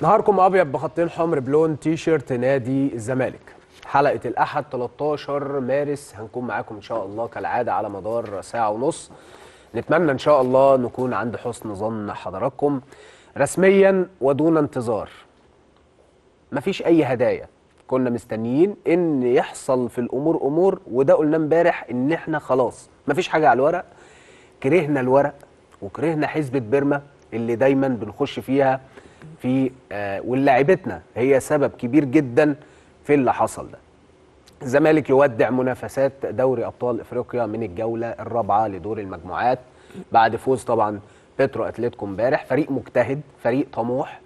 نهاركم ابيض بخطين حمر بلون تي شيرت نادي الزمالك حلقه الاحد 13 مارس هنكون معاكم ان شاء الله كالعاده على مدار ساعه ونص نتمنى ان شاء الله نكون عند حسن ظن حضراتكم رسميا ودون انتظار مفيش اي هدايا كنا مستنيين ان يحصل في الامور امور وده قلنا امبارح ان احنا خلاص مفيش حاجه على الورق كرهنا الورق وكرهنا حزبة بيرما اللي دايما بنخش فيها في آه واللاعبتنا هي سبب كبير جدا في اللي حصل ده الزمالك يودع منافسات دوري ابطال افريقيا من الجوله الرابعه لدور المجموعات بعد فوز طبعا بيترو اتلتيكو امبارح فريق مجتهد فريق طموح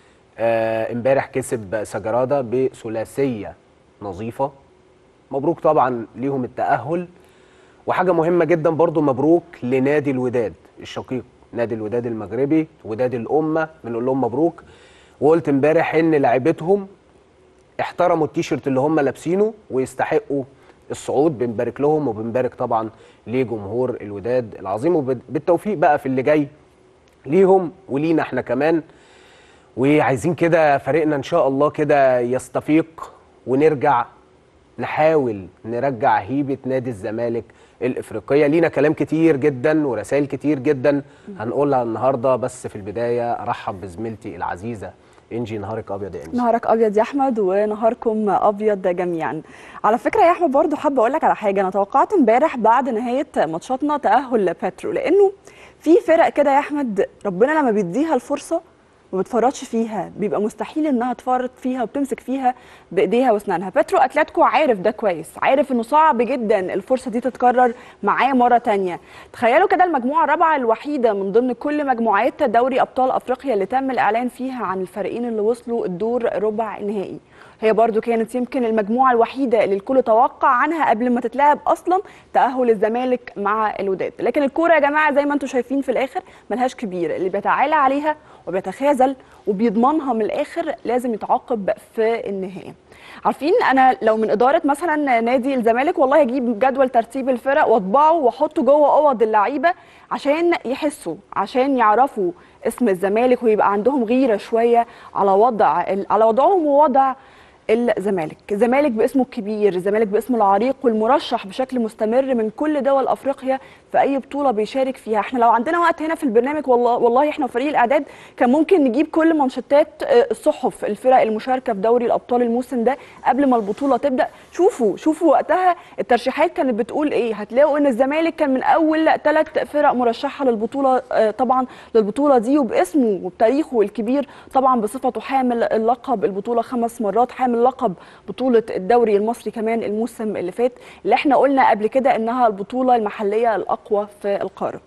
آه، امبارح كسب سجراده بثلاثيه نظيفه مبروك طبعا ليهم التاهل وحاجه مهمه جدا برضو مبروك لنادي الوداد الشقيق نادي الوداد المغربي وداد الامه بنقول لهم مبروك وقلت امبارح ان لاعيبتهم احترموا التيشيرت اللي هم لابسينه ويستحقوا الصعود بنبارك لهم وبنبارك طبعا لجمهور الوداد العظيم وبالتوفيق بقى في اللي جاي ليهم ولينا احنا كمان وعايزين كده فريقنا ان شاء الله كده يستفيق ونرجع نحاول نرجع هيبه نادي الزمالك الافريقيه لينا كلام كتير جدا ورسائل كتير جدا هنقولها النهارده بس في البدايه ارحب بزميلتي العزيزه انجي نهارك ابيض يا انجي نهارك ابيض يا احمد ونهاركم ابيض جميعا على فكره يا احمد برضو حابه اقول لك على حاجه انا توقعت امبارح بعد نهايه ماتشاتنا تاهل لباترو لانه في فرق كده يا احمد ربنا لما بيديها الفرصه ما بتفرطش فيها بيبقى مستحيل انها تفرط فيها وبتمسك فيها بايديها واسنانها باترو اتلتيكو عارف ده كويس عارف انه صعب جدا الفرصه دي تتكرر معاه مره تانية تخيلوا كده المجموعه الرابعه الوحيده من ضمن كل مجموعات دوري ابطال افريقيا اللي تم الاعلان فيها عن الفريقين اللي وصلوا الدور ربع النهائي هي برضو كانت يمكن المجموعه الوحيده اللي الكل توقع عنها قبل ما تتلعب اصلا تاهل الزمالك مع الوداد لكن الكوره يا جماعه زي ما انتم شايفين في الاخر ملهاش كبير اللي بيتعالى عليها وبيتخاذل وبيضمنها من الاخر لازم يتعاقب في النهايه عارفين انا لو من اداره مثلا نادي الزمالك والله اجيب جدول ترتيب الفرق واطبعه واحطه جوه اوض اللعيبه عشان يحسوا عشان يعرفوا اسم الزمالك ويبقى عندهم غيره شويه على وضع على وضعهم ووضع الزمالك الزمالك باسمه الكبير الزمالك باسمه العريق والمرشح بشكل مستمر من كل دول افريقيا في اي بطوله بيشارك فيها احنا لو عندنا وقت هنا في البرنامج والله والله احنا وفريق الاعداد كان ممكن نجيب كل منشطات الصحف الفرق المشاركه في دوري الابطال الموسم ده قبل ما البطوله تبدا شوفوا شوفوا وقتها الترشيحات كانت بتقول ايه هتلاقوا ان الزمالك كان من اول ثلاث فرق مرشحه للبطوله طبعا للبطوله دي وباسمه وبتاريخه الكبير طبعا بصفته حامل اللقب البطوله خمس مرات حامل لقب بطوله الدوري المصري كمان الموسم اللي فات اللي احنا قلنا قبل كده انها البطوله المحليه الاقوى في القاره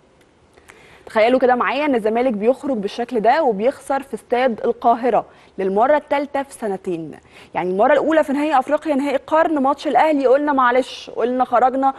تخيلوا كده معايا ان الزمالك بيخرج بالشكل ده وبيخسر في استاد القاهره للمره الثالثه في سنتين يعني المره الاولى في نهائي افريقيا نهائي القرن ماتش الاهلي قلنا معلش قلنا خرجنا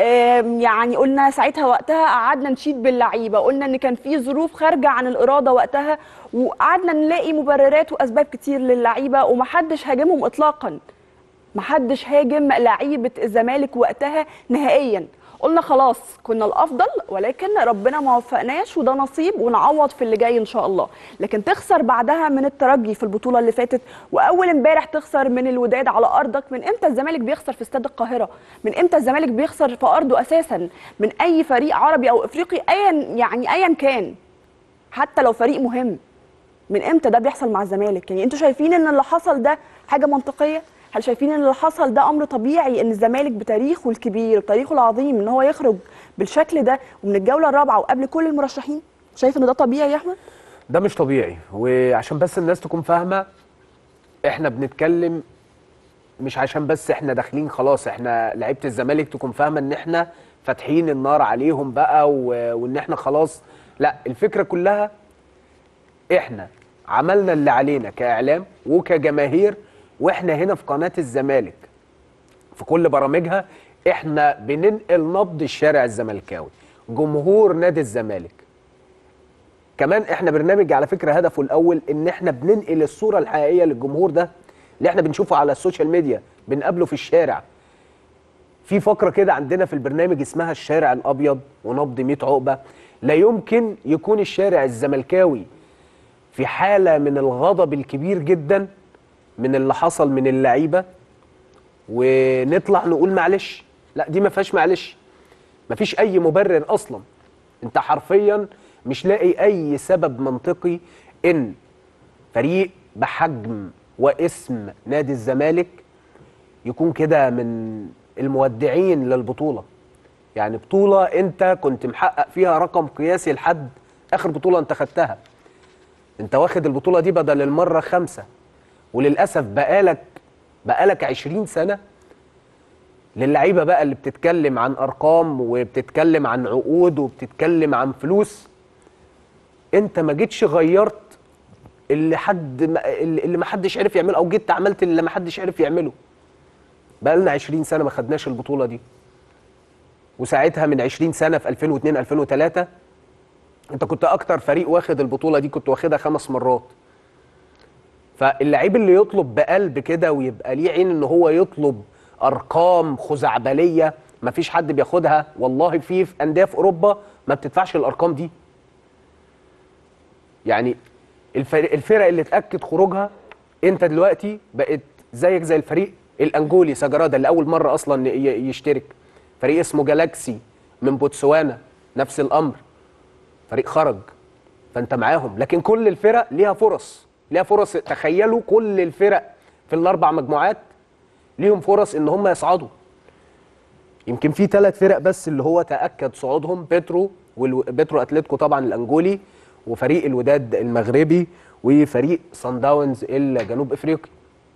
يعني قلنا ساعتها وقتها قعدنا نشيد باللعيبه قلنا ان كان في ظروف خارجه عن الاراده وقتها وقعدنا نلاقي مبررات واسباب كتير للعيبه ومحدش هاجمهم اطلاقا محدش هاجم لعيبه الزمالك وقتها نهائيا قلنا خلاص كنا الافضل ولكن ربنا ما وفقناش وده نصيب ونعوض في اللي جاي ان شاء الله لكن تخسر بعدها من الترجي في البطوله اللي فاتت واول امبارح تخسر من الوداد على ارضك من امتى الزمالك بيخسر في استاد القاهره من امتى الزمالك بيخسر في ارضه اساسا من اي فريق عربي او افريقي ايا يعني ايا كان حتى لو فريق مهم من امتى ده بيحصل مع الزمالك يعني انتوا شايفين ان اللي حصل ده حاجه منطقيه هل شايفين ان اللي حصل ده امر طبيعي ان الزمالك بتاريخه الكبير وتاريخه العظيم ان هو يخرج بالشكل ده ومن الجوله الرابعه وقبل كل المرشحين شايف ان ده طبيعي يا احمد ده مش طبيعي وعشان بس الناس تكون فاهمه احنا بنتكلم مش عشان بس احنا داخلين خلاص احنا لعيبه الزمالك تكون فاهمه ان احنا فاتحين النار عليهم بقى و... وان احنا خلاص لا الفكره كلها احنا عملنا اللي علينا كاعلام وكجماهير واحنا هنا في قناه الزمالك في كل برامجها احنا بننقل نبض الشارع الزملكاوي جمهور نادي الزمالك كمان احنا برنامج على فكره هدفه الاول ان احنا بننقل الصوره الحقيقيه للجمهور ده اللي احنا بنشوفه على السوشيال ميديا بنقابله في الشارع في فقره كده عندنا في البرنامج اسمها الشارع الابيض ونبض 100 عقبه لا يمكن يكون الشارع الزملكاوي في حاله من الغضب الكبير جدا من اللي حصل من اللعيبه ونطلع نقول معلش لا دي ما فيهاش معلش ما فيش اي مبرر اصلا انت حرفيا مش لاقي اي سبب منطقي ان فريق بحجم واسم نادي الزمالك يكون كده من المودعين للبطوله يعني بطوله انت كنت محقق فيها رقم قياسي لحد اخر بطوله انت خدتها انت واخد البطوله دي بدل المره خمسه وللاسف بقالك بقالك 20 سنه للعيبه بقى اللي بتتكلم عن ارقام وبتتكلم عن عقود وبتتكلم عن فلوس انت ما جيتش غيرت اللي حد ما اللي ما حدش عرف يعمله او جيت عملت اللي ما حدش عرف يعمله بقى لنا 20 سنه ما خدناش البطوله دي وساعتها من 20 سنه في 2002 2003 انت كنت اكتر فريق واخد البطوله دي كنت واخدها خمس مرات فاللعيب اللي يطلب بقلب كده ويبقى ليه عين ان هو يطلب ارقام خزعبليه ما فيش حد بياخدها والله في في انديه في اوروبا ما بتدفعش الارقام دي يعني الفرق, الفرق اللي اتاكد خروجها انت دلوقتي بقت زيك زي الفريق الانجولي سجرادا اللي اول مره اصلا ي- يشترك فريق اسمه جالاكسي من بوتسوانا نفس الامر فريق خرج فانت معاهم لكن كل الفرق ليها فرص ليها فرص تخيلوا كل الفرق في الاربع مجموعات ليهم فرص ان هم يصعدوا يمكن في ثلاث فرق بس اللي هو تاكد صعودهم بيترو وبيترو اتلتيكو طبعا الانجولي وفريق الوداد المغربي وفريق سان داونز الجنوب افريقي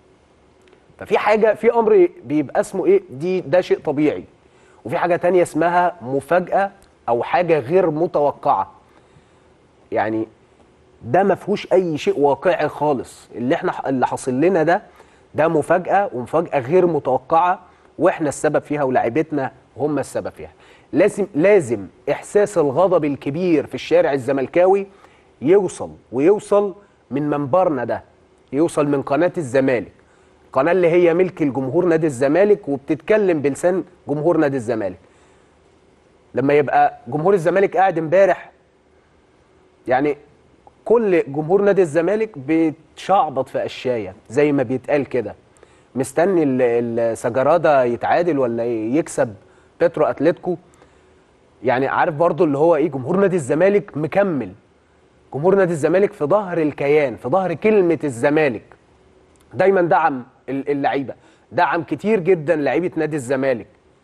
ففي حاجه في امر بيبقى اسمه ايه دي ده شيء طبيعي وفي حاجه تانية اسمها مفاجاه او حاجه غير متوقعه يعني ده ما فيهوش اي شيء واقعي خالص اللي احنا اللي حاصل لنا ده ده مفاجاه ومفاجاه غير متوقعه واحنا السبب فيها ولاعيبتنا هم السبب فيها لازم لازم احساس الغضب الكبير في الشارع الزملكاوي يوصل ويوصل من منبرنا ده يوصل من قناه الزمالك القناه اللي هي ملك الجمهور نادي الزمالك وبتتكلم بلسان جمهور نادي الزمالك لما يبقى جمهور الزمالك قاعد امبارح يعني كل جمهور نادي الزمالك بيتشعبط في قشايه زي ما بيتقال كده مستني ال- السجراده يتعادل ولا يكسب بيترو اتلتيكو يعني عارف برضو اللي هو ايه جمهور نادي الزمالك مكمل جمهور نادي الزمالك في ظهر الكيان في ظهر كلمه الزمالك دايما دعم ال- اللعيبه دعم كتير جدا لعيبه نادي الزمالك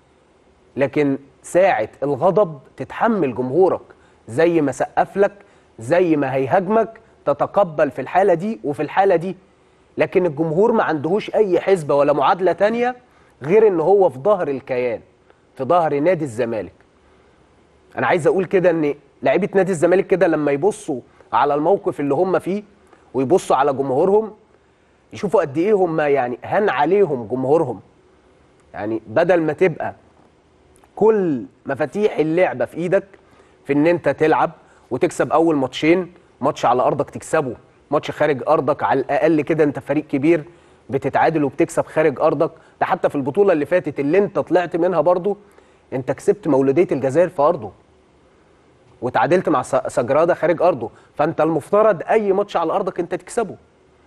لكن ساعة الغضب تتحمل جمهورك زي ما سقف لك زي ما هيهاجمك تتقبل في الحالة دي وفي الحالة دي لكن الجمهور ما عندهوش أي حسبة ولا معادلة تانية غير إن هو في ظهر الكيان في ظهر نادي الزمالك أنا عايز أقول كده إن لعيبة نادي الزمالك كده لما يبصوا على الموقف اللي هم فيه ويبصوا على جمهورهم يشوفوا قد إيه هم يعني هان عليهم جمهورهم يعني بدل ما تبقى كل مفاتيح اللعبه في ايدك في ان انت تلعب وتكسب اول ماتشين ماتش على ارضك تكسبه ماتش خارج ارضك على الاقل كده انت فريق كبير بتتعادل وبتكسب خارج ارضك ده حتى في البطوله اللي فاتت اللي انت طلعت منها برضو انت كسبت مولوديه الجزائر في ارضه وتعادلت مع س- سجراده خارج ارضه فانت المفترض اي ماتش على ارضك انت تكسبه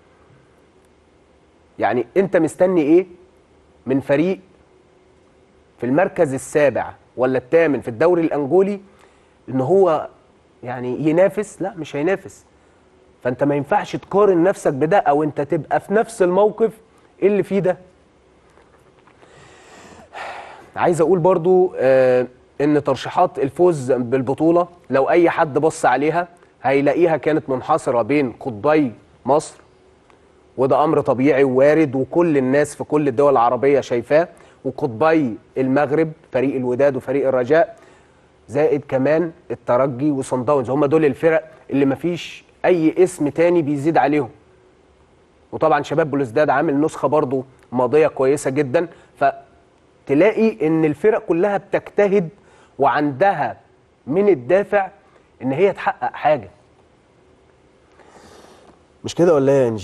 يعني انت مستني ايه من فريق في المركز السابع ولا الثامن في الدوري الانجولي ان هو يعني ينافس لا مش هينافس فانت ما ينفعش تقارن نفسك بده او انت تبقى في نفس الموقف اللي فيه ده عايز اقول برضو آه ان ترشيحات الفوز بالبطوله لو اي حد بص عليها هيلاقيها كانت منحصره بين قطبي مصر وده امر طبيعي ووارد وكل الناس في كل الدول العربيه شايفاه وقطبي المغرب فريق الوداد وفريق الرجاء زائد كمان الترجي وصن داونز هم دول الفرق اللي مفيش اي اسم تاني بيزيد عليهم وطبعا شباب بلوزداد عامل نسخه برضو ماضيه كويسه جدا فتلاقي ان الفرق كلها بتجتهد وعندها من الدافع ان هي تحقق حاجه مش كده ولا ايه يا انجي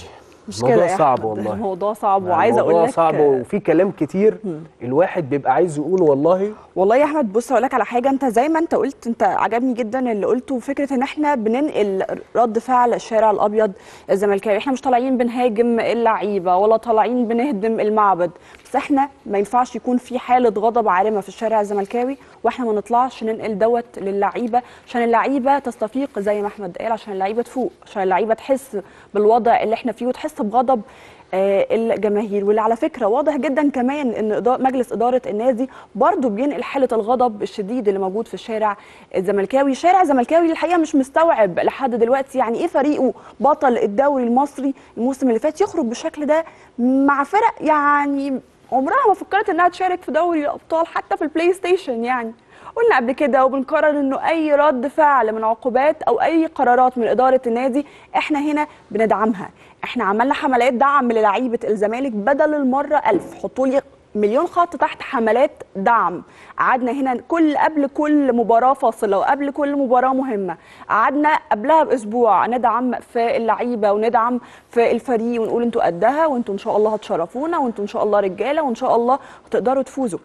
مش الموضوع كده يا صعب أحمد. والله. الموضوع صعب وعايزه اقول الموضوع لك صعب وفي كلام كتير الواحد بيبقى عايز يقوله والله والله يا احمد بص اقول لك على حاجه انت زي ما انت قلت انت عجبني جدا اللي قلته فكره ان احنا بننقل رد فعل الشارع الابيض الزملكاوي احنا مش طالعين بنهاجم اللعيبه ولا طالعين بنهدم المعبد بس احنا ما ينفعش يكون في حاله غضب عارمه في الشارع الزملكاوي واحنا ما نطلعش ننقل دوت للعيبه عشان اللعيبه تستفيق زي ما احمد قال عشان اللعيبه تفوق عشان اللعيبه تحس بالوضع اللي احنا فيه وتحس بغضب آه، الجماهير واللي على فكره واضح جدا كمان ان إدا- مجلس اداره النادي برضو بينقل حاله الغضب الشديد اللي موجود في الشارع الزملكاوي الشارع الزملكاوي الحقيقه مش مستوعب لحد دلوقتي يعني ايه فريقه بطل الدوري المصري الموسم اللي فات يخرج بالشكل ده مع فرق يعني عمرها ما فكرت انها تشارك في دوري الابطال حتى في البلاي ستيشن يعني قلنا قبل كده وبنكرر انه اي رد فعل من عقوبات او اي قرارات من اداره النادي احنا هنا بندعمها احنا عملنا حملات دعم للعيبه الزمالك بدل المره ألف حطوا لي مليون خط تحت حملات دعم قعدنا هنا كل قبل كل مباراه فاصله وقبل كل مباراه مهمه قعدنا قبلها باسبوع ندعم في اللعيبه وندعم في الفريق ونقول انتوا قدها وانتوا ان شاء الله هتشرفونا وانتوا ان شاء الله رجاله وان شاء الله هتقدروا تفوزوا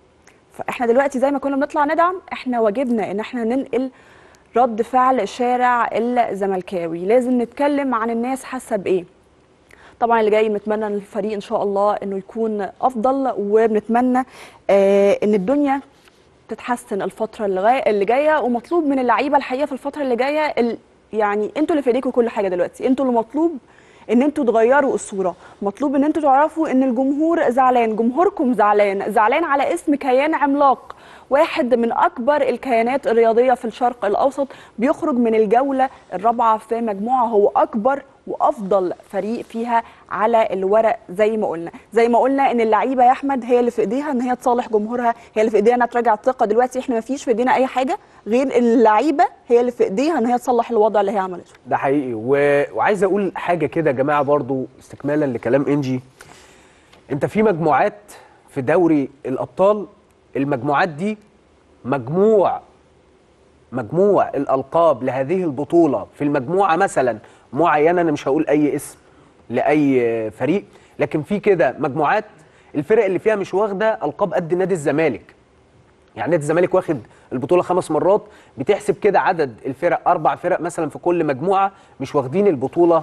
فاحنا دلوقتي زي ما كنا بنطلع ندعم احنا واجبنا ان احنا ننقل رد فعل الشارع الزملكاوي لازم نتكلم عن الناس حاسه بايه طبعا اللي جاي بنتمنى ان الفريق ان شاء الله انه يكون افضل وبنتمنى آه ان الدنيا تتحسن الفتره اللي غاية اللي جايه ومطلوب من اللعيبه الحقيقه في الفتره اللي جايه ال... يعني انتوا اللي في ايديكم كل حاجه دلوقتي انتوا اللي مطلوب ان انتوا تغيروا الصوره مطلوب ان انتوا تعرفوا ان الجمهور زعلان جمهوركم زعلان زعلان على اسم كيان عملاق واحد من اكبر الكيانات الرياضيه في الشرق الاوسط بيخرج من الجوله الرابعه في مجموعه هو اكبر وافضل فريق فيها على الورق زي ما قلنا زي ما قلنا ان اللعيبه يا احمد هي اللي في ايديها ان هي تصالح جمهورها هي اللي في ايديها انها تراجع الثقه دلوقتي احنا ما فيش في ايدينا اي حاجه غير اللعيبه هي اللي في ايديها ان هي تصلح الوضع اللي هي عملته ده حقيقي و... وعايز اقول حاجه كده يا جماعه برضو استكمالا لكلام انجي انت في مجموعات في دوري الابطال المجموعات دي مجموع مجموع الالقاب لهذه البطوله في المجموعه مثلا معينه انا مش هقول اي اسم لاي فريق لكن في كده مجموعات الفرق اللي فيها مش واخده القاب قد نادي الزمالك يعني نادي الزمالك واخد البطوله خمس مرات بتحسب كده عدد الفرق اربع فرق مثلا في كل مجموعه مش واخدين البطوله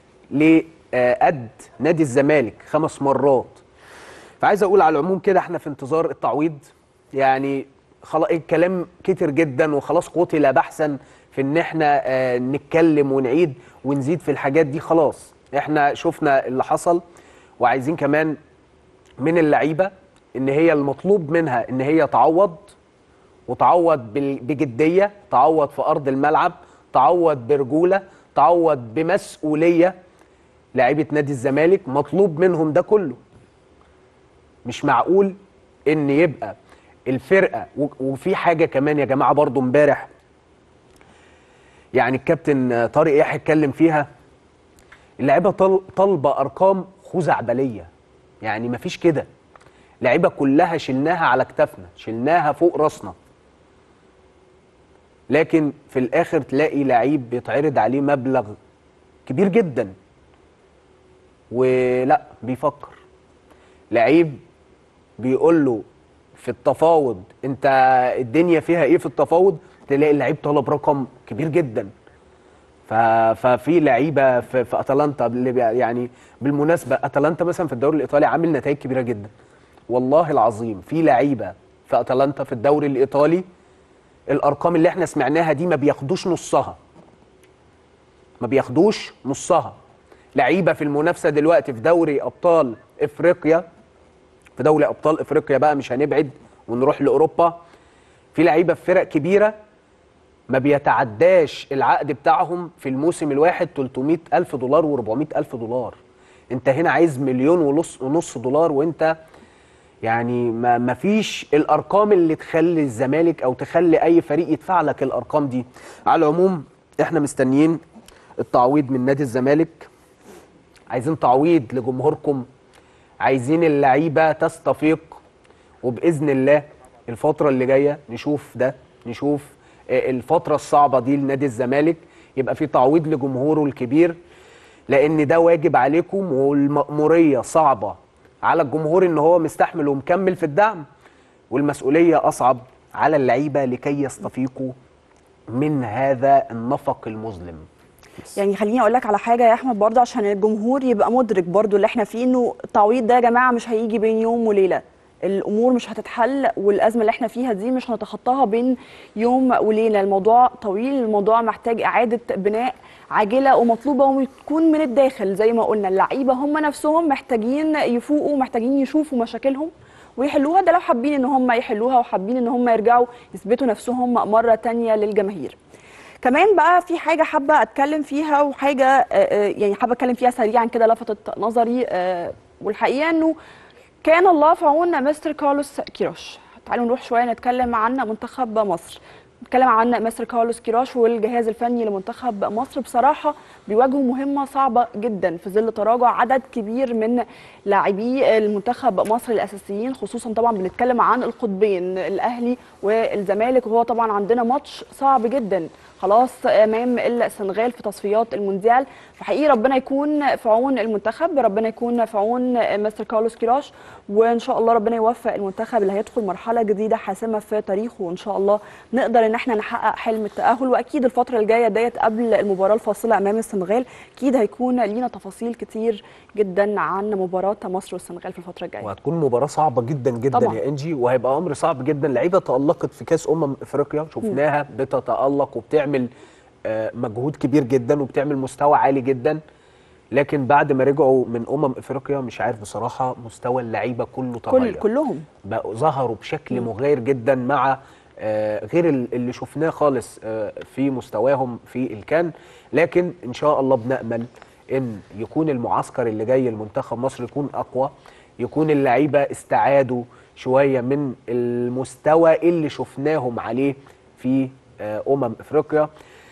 لقد نادي الزمالك خمس مرات فعايز اقول على العموم كده احنا في انتظار التعويض يعني خلاص الكلام كتر جدا وخلاص قتل بحثا في ان احنا آه، نتكلم ونعيد ونزيد في الحاجات دي خلاص احنا شفنا اللي حصل وعايزين كمان من اللعيبه ان هي المطلوب منها ان هي تعوض وتعوض بال- بجديه تعوض في ارض الملعب تعوض برجوله تعوض بمسؤوليه لعيبه نادي الزمالك مطلوب منهم ده كله مش معقول ان يبقى الفرقه و- وفي حاجه كمان يا جماعه برضو امبارح يعني الكابتن طارق يحيى اتكلم فيها اللعيبه طل- طالبه ارقام خزعبليه يعني مفيش كده لعيبه كلها شلناها على كتافنا شلناها فوق راسنا لكن في الاخر تلاقي لعيب بيتعرض عليه مبلغ كبير جدا ولا بيفكر لعيب بيقول له في التفاوض انت الدنيا فيها ايه في التفاوض تلاقي اللعيب طلب رقم كبير جدا ف... ففي لعيبه في, في اتلانتا اللي بي- يعني بالمناسبه اتلانتا مثلا في الدوري الايطالي عامل نتائج كبيره جدا والله العظيم في لعيبه في اتلانتا في الدوري الايطالي الارقام اللي احنا سمعناها دي ما بياخدوش نصها ما بياخدوش نصها لعيبه في المنافسه دلوقتي في دوري ابطال افريقيا في دوري ابطال افريقيا بقى مش هنبعد ونروح لاوروبا في لعيبه في فرق كبيره ما بيتعداش العقد بتاعهم في الموسم الواحد 300 ألف دولار و400 ألف دولار انت هنا عايز مليون ونص ونص دولار وانت يعني ما ما فيش الارقام اللي تخلي الزمالك او تخلي اي فريق يدفع لك الارقام دي على العموم احنا مستنيين التعويض من نادي الزمالك عايزين تعويض لجمهوركم عايزين اللعيبه تستفيق وباذن الله الفتره اللي جايه نشوف ده نشوف آه، الفتره الصعبه دي لنادي الزمالك يبقى في تعويض لجمهوره الكبير لان ده واجب عليكم والمأموريه صعبه على الجمهور ان هو مستحمل ومكمل في الدعم والمسؤوليه اصعب على اللعيبه لكي يستفيقوا من هذا النفق المظلم يعني خليني اقول لك على حاجه يا احمد برضه عشان الجمهور يبقى مدرك برضه اللي احنا فيه انه التعويض ده يا جماعه مش هيجي بين يوم وليله الامور مش هتتحل والازمه اللي احنا فيها دي مش هنتخطاها بين يوم وليله الموضوع طويل الموضوع محتاج اعاده بناء عاجله ومطلوبه وتكون من الداخل زي ما قلنا اللعيبه هم نفسهم محتاجين يفوقوا محتاجين يشوفوا مشاكلهم ويحلوها ده لو حابين ان هم يحلوها وحابين ان هم يرجعوا يثبتوا نفسهم مره تانية للجماهير كمان بقى في حاجه حابه اتكلم فيها وحاجه آه، آه، يعني حابه اتكلم فيها سريعا كده لفتت نظري آه، والحقيقه انه كان الله في عون مستر كارلوس كيروش تعالوا نروح شويه نتكلم عن منتخب مصر نتكلم عن مستر كارلوس كيروش والجهاز الفني لمنتخب مصر بصراحه بيواجهوا مهمه صعبه جدا في ظل تراجع عدد كبير من لاعبي المنتخب مصر الاساسيين خصوصا طبعا بنتكلم عن القطبين الاهلي والزمالك وهو طبعا عندنا ماتش صعب جدا خلاص امام السنغال في تصفيات المونديال فحقيقي ربنا يكون في عون المنتخب ربنا يكون في عون مستر كارلوس كيراش وان شاء الله ربنا يوفق المنتخب اللي هيدخل مرحله جديده حاسمه في تاريخه وان شاء الله نقدر ان احنا نحقق حلم التاهل واكيد الفتره الجايه ديت قبل المباراه الفاصله امام السنغال اكيد هيكون لينا تفاصيل كتير جدا عن مباراه مصر والسنغال في الفتره الجايه وهتكون مباراة صعبة جدا جدا طبعاً. يا انجي وهيبقى امر صعب جدا لعيبة تألقت في كاس امم افريقيا شفناها بتتألق وبتعمل آه، مجهود كبير جدا وبتعمل مستوى عالي جدا لكن بعد ما رجعوا من امم افريقيا مش عارف بصراحة مستوى اللعيبة كله كل تغير كلهم بقوا ظهروا بشكل مغاير جدا مع آه، غير ال- اللي شفناه خالص آه، في مستواهم في الكان لكن ان شاء الله بنأمل ان يكون المعسكر اللي جاي لمنتخب مصر يكون اقوى يكون اللعيبه استعادوا شويه من المستوى اللي شفناهم عليه في آه، امم افريقيا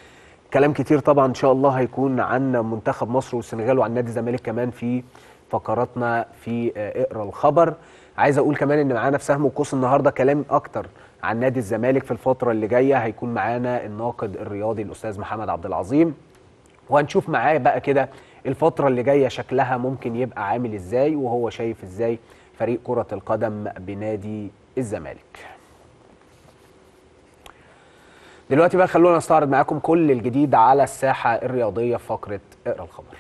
كلام كتير طبعا ان شاء الله هيكون عن منتخب مصر والسنغال وعن نادي الزمالك كمان في فقراتنا في آه، اقرا الخبر عايز اقول كمان ان معانا في سهم وقوس النهارده كلام اكتر عن نادي الزمالك في الفتره اللي جايه هيكون معانا الناقد الرياضي الاستاذ محمد عبد العظيم وهنشوف معاه بقى كده الفتره اللي جايه شكلها ممكن يبقى عامل ازاي وهو شايف ازاي فريق كره القدم بنادي الزمالك دلوقتي بقى خلونا نستعرض معاكم كل الجديد على الساحة الرياضية في فقرة اقرا الخبر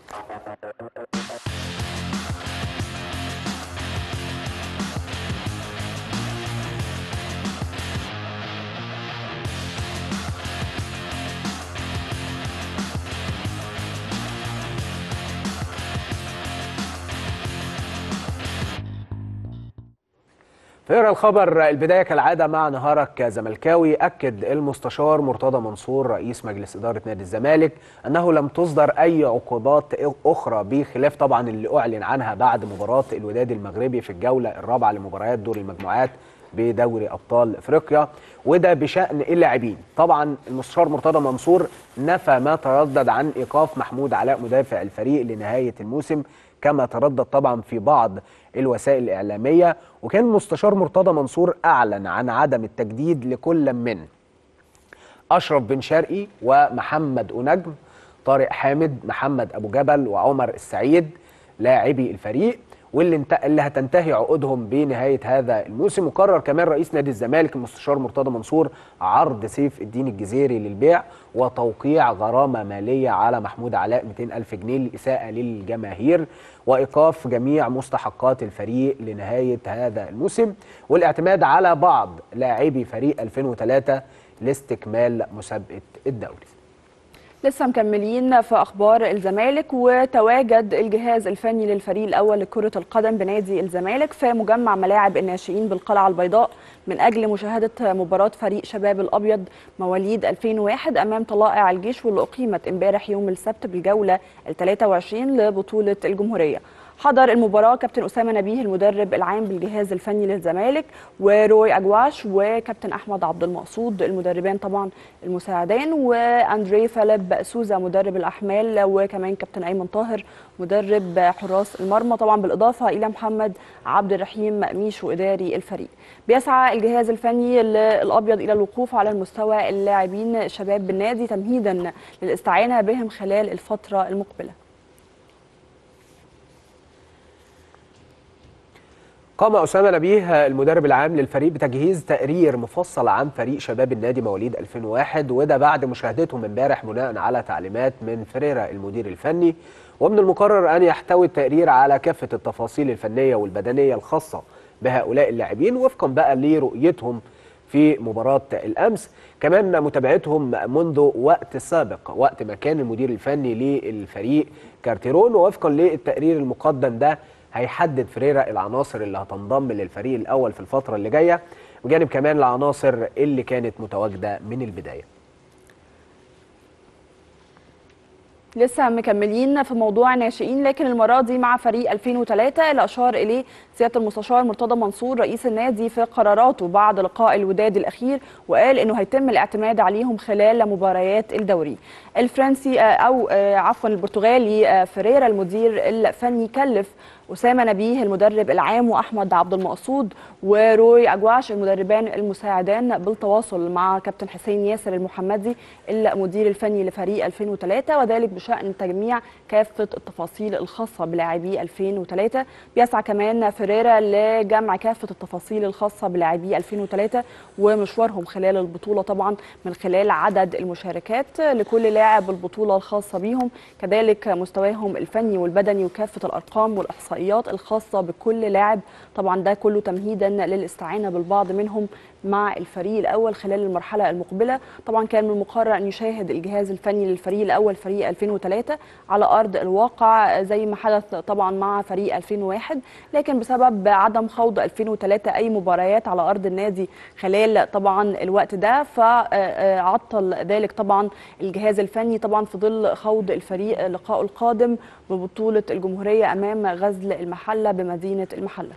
في اقرا الخبر البدايه كالعاده مع نهارك زملكاوي اكد المستشار مرتضى منصور رئيس مجلس اداره نادي الزمالك انه لم تصدر اي عقوبات اخرى بخلاف طبعا اللي اعلن عنها بعد مباراه الوداد المغربي في الجوله الرابعه لمباريات دور المجموعات بدوري ابطال افريقيا وده بشان اللاعبين طبعا المستشار مرتضى منصور نفى ما تردد عن ايقاف محمود علاء مدافع الفريق لنهايه الموسم كما تردد طبعا في بعض الوسائل الإعلامية وكان المستشار مرتضى منصور أعلن عن عدم التجديد لكل من أشرف بن شرقي ومحمد أنجم طارق حامد محمد أبو جبل وعمر السعيد لاعبي الفريق واللي انت... اللي هتنتهي عقودهم بنهايه هذا الموسم وقرر كمان رئيس نادي الزمالك المستشار مرتضى منصور عرض سيف الدين الجزيري للبيع وتوقيع غرامه ماليه على محمود علاء 200 الف جنيه للاساءه للجماهير وايقاف جميع مستحقات الفريق لنهايه هذا الموسم والاعتماد على بعض لاعبي فريق 2003 لاستكمال مسابقه الدوري لسه مكملين في اخبار الزمالك وتواجد الجهاز الفني للفريق الاول لكره القدم بنادي الزمالك في مجمع ملاعب الناشئين بالقلعه البيضاء من اجل مشاهده مباراه فريق شباب الابيض مواليد 2001 امام طلائع الجيش واللي اقيمت امبارح يوم السبت بالجوله ال 23 لبطوله الجمهوريه. حضر المباراة كابتن أسامة نبيه المدرب العام بالجهاز الفني للزمالك وروي أجواش وكابتن أحمد عبد المقصود المدربان طبعا المساعدين وأندري فيليب سوزا مدرب الأحمال وكمان كابتن أيمن طاهر مدرب حراس المرمى طبعا بالإضافة إلى محمد عبد الرحيم ميشو إداري الفريق بيسعى الجهاز الفني الأبيض إلى الوقوف على المستوى اللاعبين شباب بالنادي تمهيدا للاستعانة بهم خلال الفترة المقبلة قام أسامة نبيه المدرب العام للفريق بتجهيز تقرير مفصل عن فريق شباب النادي مواليد 2001 وده بعد مشاهدتهم امبارح بناء على تعليمات من فريرا المدير الفني ومن المقرر أن يحتوي التقرير على كافة التفاصيل الفنية والبدنية الخاصة بهؤلاء اللاعبين وفقا بقى لرؤيتهم في مباراة الأمس كمان متابعتهم منذ وقت سابق وقت ما كان المدير الفني للفريق كارتيرون ووفقا للتقرير المقدم ده هيحدد فريرا العناصر اللي هتنضم للفريق الأول في الفترة اللي جاية بجانب كمان العناصر اللي كانت متواجدة من البداية لسه مكملين في موضوع ناشئين لكن المره دي مع فريق 2003 اللي اشار اليه سياده المستشار مرتضى منصور رئيس النادي في قراراته بعد لقاء الوداد الاخير وقال انه هيتم الاعتماد عليهم خلال مباريات الدوري. الفرنسي او عفوا البرتغالي فريرا المدير الفني كلف أسامة نبيه المدرب العام وأحمد عبد المقصود وروي أجواش المدربان المساعدان بالتواصل مع كابتن حسين ياسر المحمدي المدير الفني لفريق 2003 وذلك بشأن تجميع كافة التفاصيل الخاصة بلاعبي 2003 بيسعى كمان فريرا لجمع كافة التفاصيل الخاصة بلاعبي 2003 ومشوارهم خلال البطولة طبعا من خلال عدد المشاركات لكل لاعب البطولة الخاصة بيهم كذلك مستواهم الفني والبدني وكافة الأرقام والإحصائيات الاحصائيات الخاصه بكل لاعب طبعا ده كله تمهيدا للاستعانه بالبعض منهم مع الفريق الاول خلال المرحله المقبله طبعا كان من المقرر ان يشاهد الجهاز الفني للفريق الاول فريق 2003 على ارض الواقع زي ما حدث طبعا مع فريق 2001 لكن بسبب عدم خوض 2003 اي مباريات على ارض النادي خلال طبعا الوقت ده فعطل ذلك طبعا الجهاز الفني طبعا في ظل خوض الفريق لقائه القادم ببطوله الجمهوريه امام غزل المحله بمدينه المحله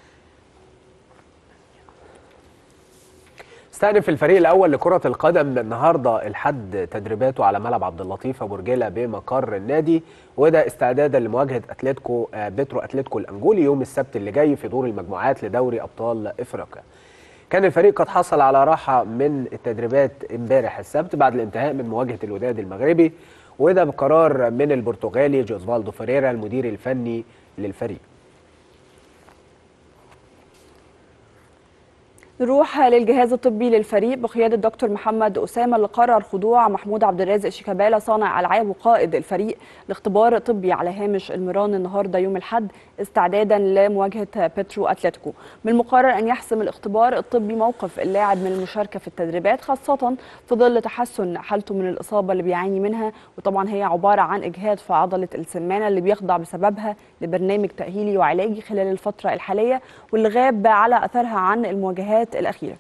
استأنف الفريق الأول لكرة القدم النهاردة الحد تدريباته على ملعب عبد اللطيف أبو رجيلة بمقر النادي وده استعدادا لمواجهة أتلتيكو بترو أتلتيكو الأنجولي يوم السبت اللي جاي في دور المجموعات لدوري أبطال إفريقيا. كان الفريق قد حصل على راحة من التدريبات امبارح السبت بعد الانتهاء من مواجهة الوداد المغربي وده بقرار من البرتغالي جوزفالدو فريرا المدير الفني للفريق. نروح للجهاز الطبي للفريق بقياده الدكتور محمد اسامه اللي قرر خضوع محمود عبد الرازق شيكابالا صانع العاب وقائد الفريق لاختبار طبي على هامش المران النهارده يوم الاحد استعدادا لمواجهه بيترو اتلتيكو من المقرر ان يحسم الاختبار الطبي موقف اللاعب من المشاركه في التدريبات خاصه في ظل تحسن حالته من الاصابه اللي بيعاني منها وطبعا هي عباره عن اجهاد في عضله السمانه اللي بيخضع بسببها لبرنامج تاهيلي وعلاجي خلال الفتره الحاليه واللي غاب على اثرها عن المواجهات الأخيرة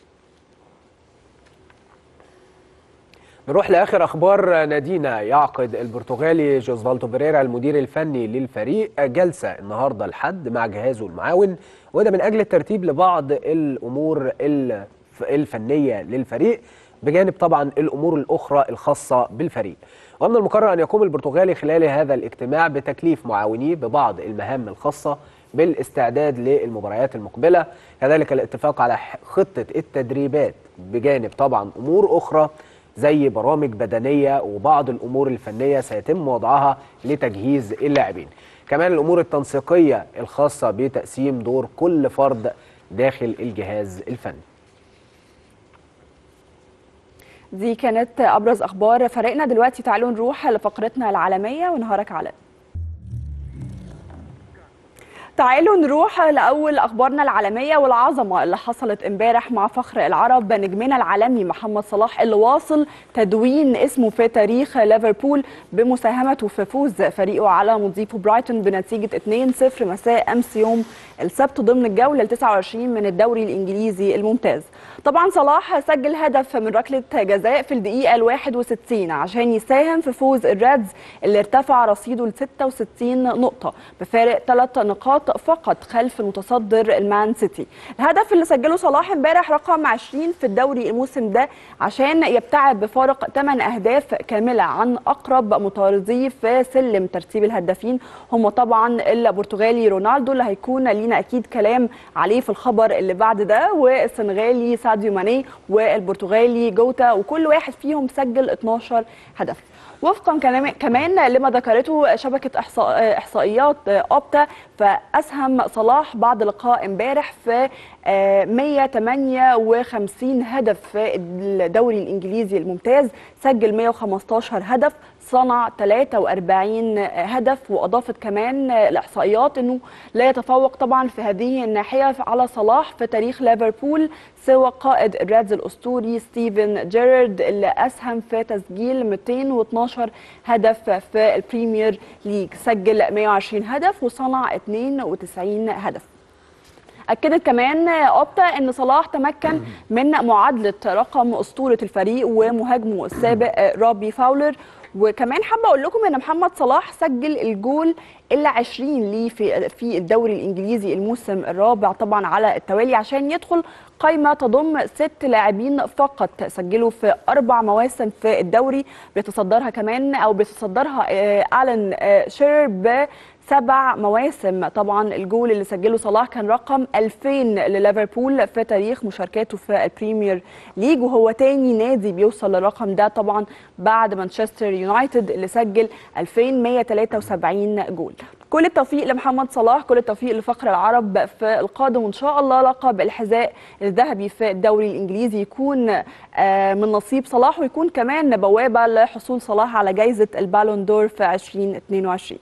نروح لاخر اخبار نادينا يعقد البرتغالي جوزفالدو بريرا المدير الفني للفريق جلسه النهارده الحد مع جهازه المعاون وده من اجل الترتيب لبعض الامور الفنيه للفريق بجانب طبعا الامور الاخرى الخاصه بالفريق ومن المقرر ان يقوم البرتغالي خلال هذا الاجتماع بتكليف معاونيه ببعض المهام الخاصه بالاستعداد للمباريات المقبله كذلك الاتفاق على خطه التدريبات بجانب طبعا امور اخرى زي برامج بدنيه وبعض الامور الفنيه سيتم وضعها لتجهيز اللاعبين كمان الامور التنسيقيه الخاصه بتقسيم دور كل فرد داخل الجهاز الفني دي كانت ابرز اخبار فريقنا دلوقتي تعالوا نروح لفقرتنا العالميه ونهارك علاء تعالوا نروح لاول اخبارنا العالميه والعظمه اللي حصلت امبارح مع فخر العرب نجمنا العالمي محمد صلاح اللي واصل تدوين اسمه في تاريخ ليفربول بمساهمته في فوز فريقه على مضيفه برايتون بنتيجه 2-0 مساء امس يوم السبت ضمن الجوله ال 29 من الدوري الانجليزي الممتاز. طبعا صلاح سجل هدف من ركله جزاء في الدقيقه ال 61 عشان يساهم في فوز الريدز اللي ارتفع رصيده ل 66 نقطه بفارق ثلاث نقاط فقط خلف المتصدر المان سيتي. الهدف اللي سجله صلاح امبارح رقم 20 في الدوري الموسم ده عشان يبتعد بفارق 8 اهداف كامله عن اقرب مطارديه في سلم ترتيب الهدافين هم طبعا البرتغالي رونالدو اللي هيكون لينا اكيد كلام عليه في الخبر اللي بعد ده والسنغالي ساديو ماني والبرتغالي جوتا وكل واحد فيهم سجل 12 هدف وفقا كمان لما ذكرته شبكه احصائيات اوبتا ف اسهم صلاح بعد لقاء امبارح في آه، 158 هدف في الدوري الانجليزي الممتاز سجل 115 هدف صنع 43 هدف واضافت كمان الاحصائيات انه لا يتفوق طبعا في هذه الناحيه على صلاح في تاريخ ليفربول سوى قائد الريدز الاسطوري ستيفن جيرارد اللي اسهم في تسجيل 212 هدف في البريمير ليج سجل 120 هدف وصنع 92 هدف اكدت كمان اوبتا ان صلاح تمكن من معادله رقم اسطوره الفريق ومهاجمه السابق رابي فاولر وكمان حابه اقول لكم ان محمد صلاح سجل الجول ال 20 ليه في في الدوري الانجليزي الموسم الرابع طبعا على التوالي عشان يدخل قائمه تضم ست لاعبين فقط سجلوا في اربع مواسم في الدوري بيتصدرها كمان او بيتصدرها آه، الان آه، شيرر ب سبع مواسم طبعا الجول اللي سجله صلاح كان رقم 2000 لليفربول في تاريخ مشاركاته في البريمير ليج وهو تاني نادي بيوصل للرقم ده طبعا بعد مانشستر يونايتد اللي سجل 2173 جول كل التوفيق لمحمد صلاح كل التوفيق لفخر العرب في القادم وان شاء الله لقب الحذاء الذهبي في الدوري الانجليزي يكون آه، من نصيب صلاح ويكون كمان بوابه لحصول صلاح على جائزه البالون دور في 2022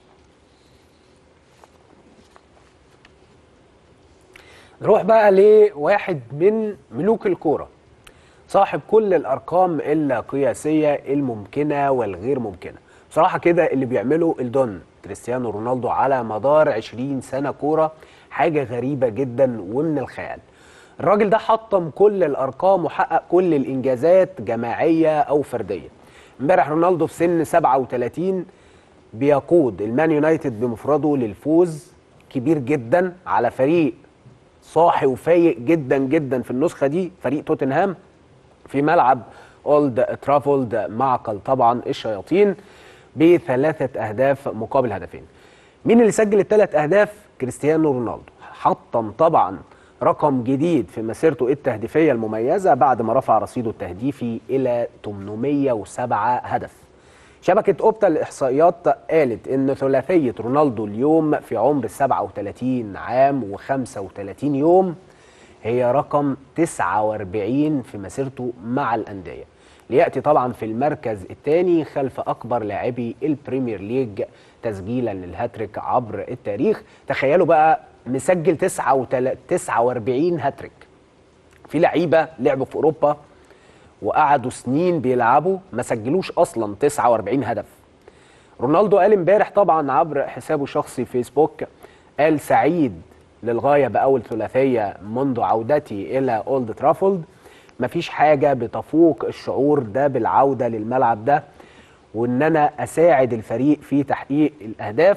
نروح بقى لواحد من ملوك الكوره صاحب كل الارقام القياسيه الممكنه والغير ممكنه بصراحه كده اللي بيعمله الدون كريستيانو رونالدو على مدار 20 سنه كوره حاجه غريبه جدا ومن الخيال الراجل ده حطم كل الارقام وحقق كل الانجازات جماعيه او فرديه امبارح رونالدو في سن 37 بيقود المان يونايتد بمفرده للفوز كبير جدا على فريق صاحي وفايق جدا جدا في النسخه دي فريق توتنهام في ملعب اولد ترافولد معقل طبعا الشياطين بثلاثه اهداف مقابل هدفين مين اللي سجل الثلاث اهداف كريستيانو رونالدو حطم طبعا رقم جديد في مسيرته التهديفيه المميزه بعد ما رفع رصيده التهديفي الى 807 هدف شبكة أوبتا الإحصائيات قالت إن ثلاثية رونالدو اليوم في عمر 37 عام و35 يوم هي رقم 49 في مسيرته مع الأندية ليأتي طبعا في المركز الثاني خلف أكبر لاعبي البريمير ليج تسجيلا للهاتريك عبر التاريخ تخيلوا بقى مسجل 49 هاتريك في لعيبة لعبوا في أوروبا وقعدوا سنين بيلعبوا ما سجلوش اصلا 49 هدف رونالدو قال امبارح طبعا عبر حسابه الشخصي فيسبوك قال سعيد للغايه باول ثلاثيه منذ عودتي الى اولد ترافولد مفيش حاجه بتفوق الشعور ده بالعوده للملعب ده وان انا اساعد الفريق في تحقيق الاهداف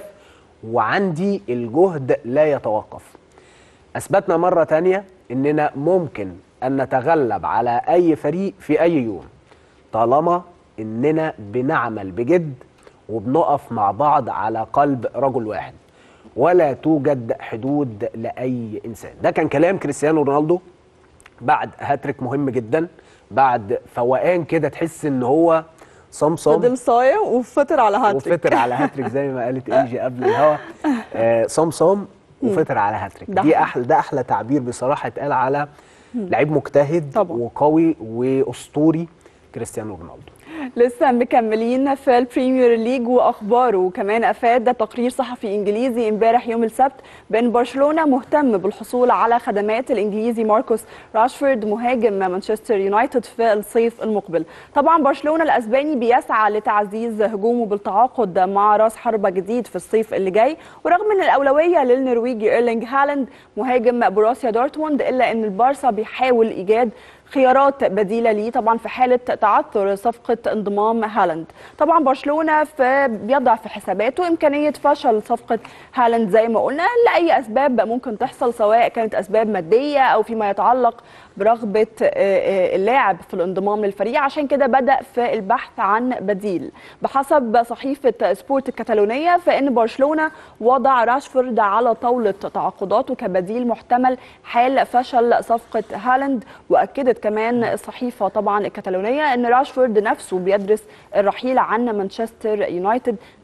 وعندي الجهد لا يتوقف اثبتنا مره تانية اننا ممكن ان نتغلب على اي فريق في اي يوم طالما اننا بنعمل بجد وبنقف مع بعض على قلب رجل واحد ولا توجد حدود لاي انسان ده كان كلام كريستيانو رونالدو بعد هاتريك مهم جدا بعد فوقان كده تحس ان هو صمصم فضل صايم وفطر على هاتريك وفطر على هاتريك زي ما قالت ايجي قبل الهوا آه صمصم وفطر على هاتريك ده دي حقيقي. احلى ده احلى تعبير بصراحه اتقال على لعيب مجتهد طبعا. وقوي واسطوري كريستيانو رونالدو لسه مكملين في البريمير ليج واخباره وكمان افاد تقرير صحفي انجليزي امبارح يوم السبت بان برشلونه مهتم بالحصول على خدمات الانجليزي ماركوس راشفورد مهاجم مانشستر يونايتد في الصيف المقبل طبعا برشلونه الاسباني بيسعى لتعزيز هجومه بالتعاقد مع راس حربه جديد في الصيف اللي جاي ورغم ان الاولويه للنرويجي ايرلينج هالاند مهاجم بروسيا دورتموند الا ان البارسا بيحاول ايجاد خيارات بديله ليه طبعا في حاله تعثر صفقه انضمام هالاند طبعا برشلونه في بيضع في حساباته امكانيه فشل صفقه هالاند زي ما قلنا لاي اسباب ممكن تحصل سواء كانت اسباب ماديه او فيما يتعلق برغبه آه، آه، اللاعب في الانضمام للفريق عشان كده بدا في البحث عن بديل بحسب صحيفه سبورت الكتالونيه فان برشلونه وضع راشفورد على طاوله تعاقداته كبديل محتمل حال فشل صفقه هالاند واكدت كمان الصحيفه طبعا الكتالونيه ان راشفورد نفسه بيدرس الرحيل عن مانشستر يونايتد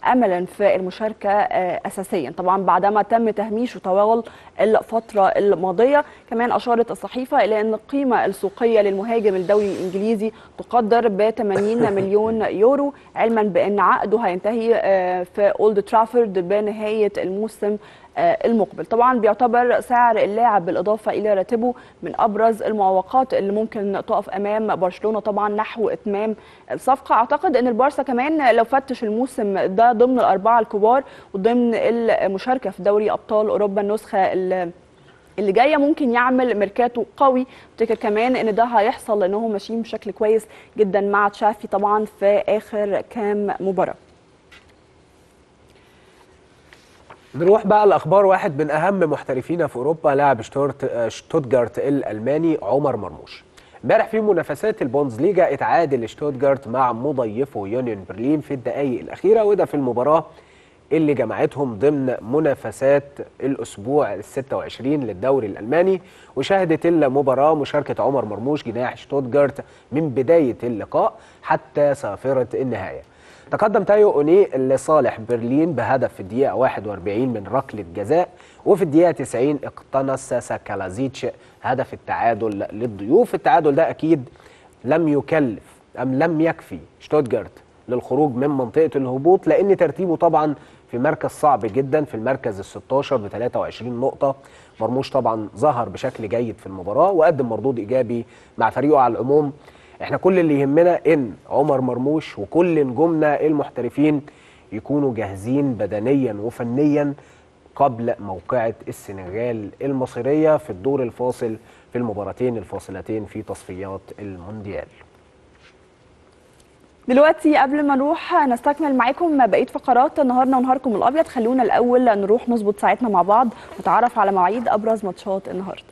املا في المشاركه آه، اساسيا طبعا بعدما تم تهميشه طوال الفتره الماضيه كمان اشارت الصحيفه الى ان القيمه السوقيه للمهاجم الدولي الانجليزي تقدر ب 80 مليون يورو علما بان عقده هينتهي آه، في اولد ترافورد بنهايه الموسم آه، المقبل طبعا بيعتبر سعر اللاعب بالاضافه الى راتبه من ابرز المعوقات اللي ممكن تقف امام برشلونه طبعا نحو اتمام الصفقه اعتقد ان البارسا كمان لو فتش الموسم ده ضمن الاربعه الكبار وضمن المشاركه في دوري ابطال اوروبا النسخه اللي اللي جايه ممكن يعمل ميركاتو قوي افتكر كمان ان ده هيحصل لان هم ماشيين بشكل كويس جدا مع تشافي طبعا في اخر كام مباراه نروح بقى لاخبار واحد من اهم محترفينا في اوروبا لاعب شتورت شتوتجارت الالماني عمر مرموش امبارح في منافسات البوندسليجا اتعادل شتوتجارت مع مضيفه يونيون برلين في الدقائق الاخيره وده في المباراه اللي جمعتهم ضمن منافسات الاسبوع ال 26 للدوري الالماني وشهدت المباراه مشاركه عمر مرموش جناح شتوتجارت من بدايه اللقاء حتى صافره النهايه تقدم تايو اوني لصالح برلين بهدف في الدقيقه 41 من ركله جزاء وفي الدقيقه 90 اقتنص ساكالازيتش هدف التعادل للضيوف التعادل ده اكيد لم يكلف ام لم يكفي شتوتجارت للخروج من منطقه الهبوط لان ترتيبه طبعا في مركز صعب جدا في المركز ال 16 ب 23 نقطه مرموش طبعا ظهر بشكل جيد في المباراه وقدم مردود ايجابي مع فريقه على العموم احنا كل اللي يهمنا ان عمر مرموش وكل نجومنا المحترفين يكونوا جاهزين بدنيا وفنيا قبل موقعة السنغال المصيرية في الدور الفاصل في المباراتين الفاصلتين في تصفيات المونديال دلوقتي قبل ما نروح نستكمل معاكم بقيه فقرات نهارنا ونهاركم الابيض خلونا الاول نروح نظبط ساعتنا مع بعض نتعرف على مواعيد ابرز ماتشات النهارده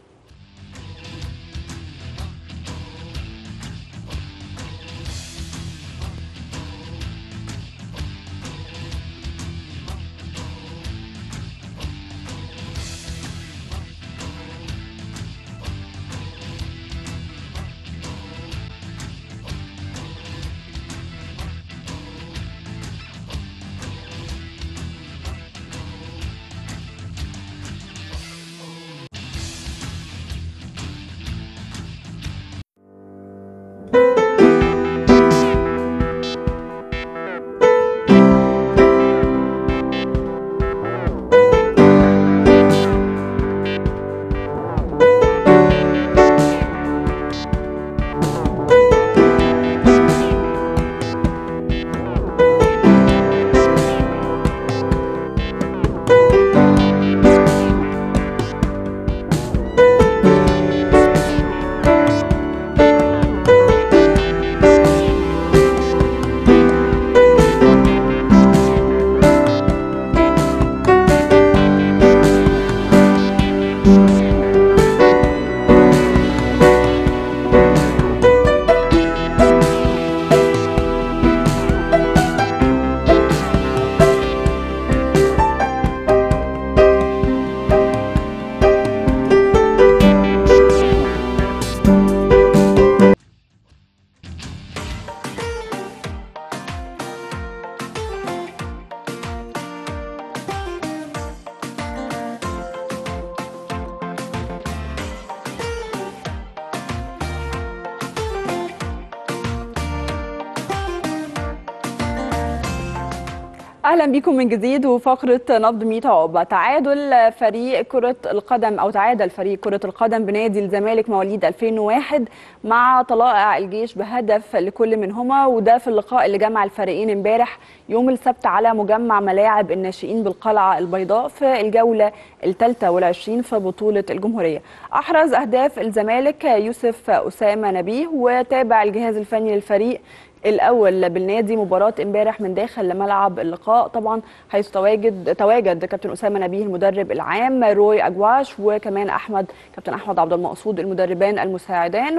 اهلا بكم من جديد وفقره نبض 100 عقبه تعادل فريق كره القدم او تعادل فريق كره القدم بنادي الزمالك مواليد 2001 مع طلائع الجيش بهدف لكل منهما وده في اللقاء اللي جمع الفريقين امبارح يوم السبت على مجمع ملاعب الناشئين بالقلعه البيضاء في الجوله الثالثه والعشرين في بطوله الجمهوريه احرز اهداف الزمالك يوسف اسامه نبيه وتابع الجهاز الفني للفريق الاول بالنادي مباراه امبارح من داخل ملعب اللقاء طبعا حيث تواجد تواجد كابتن اسامه نبيه المدرب العام روي اجواش وكمان احمد كابتن احمد عبد المقصود المدربان المساعدان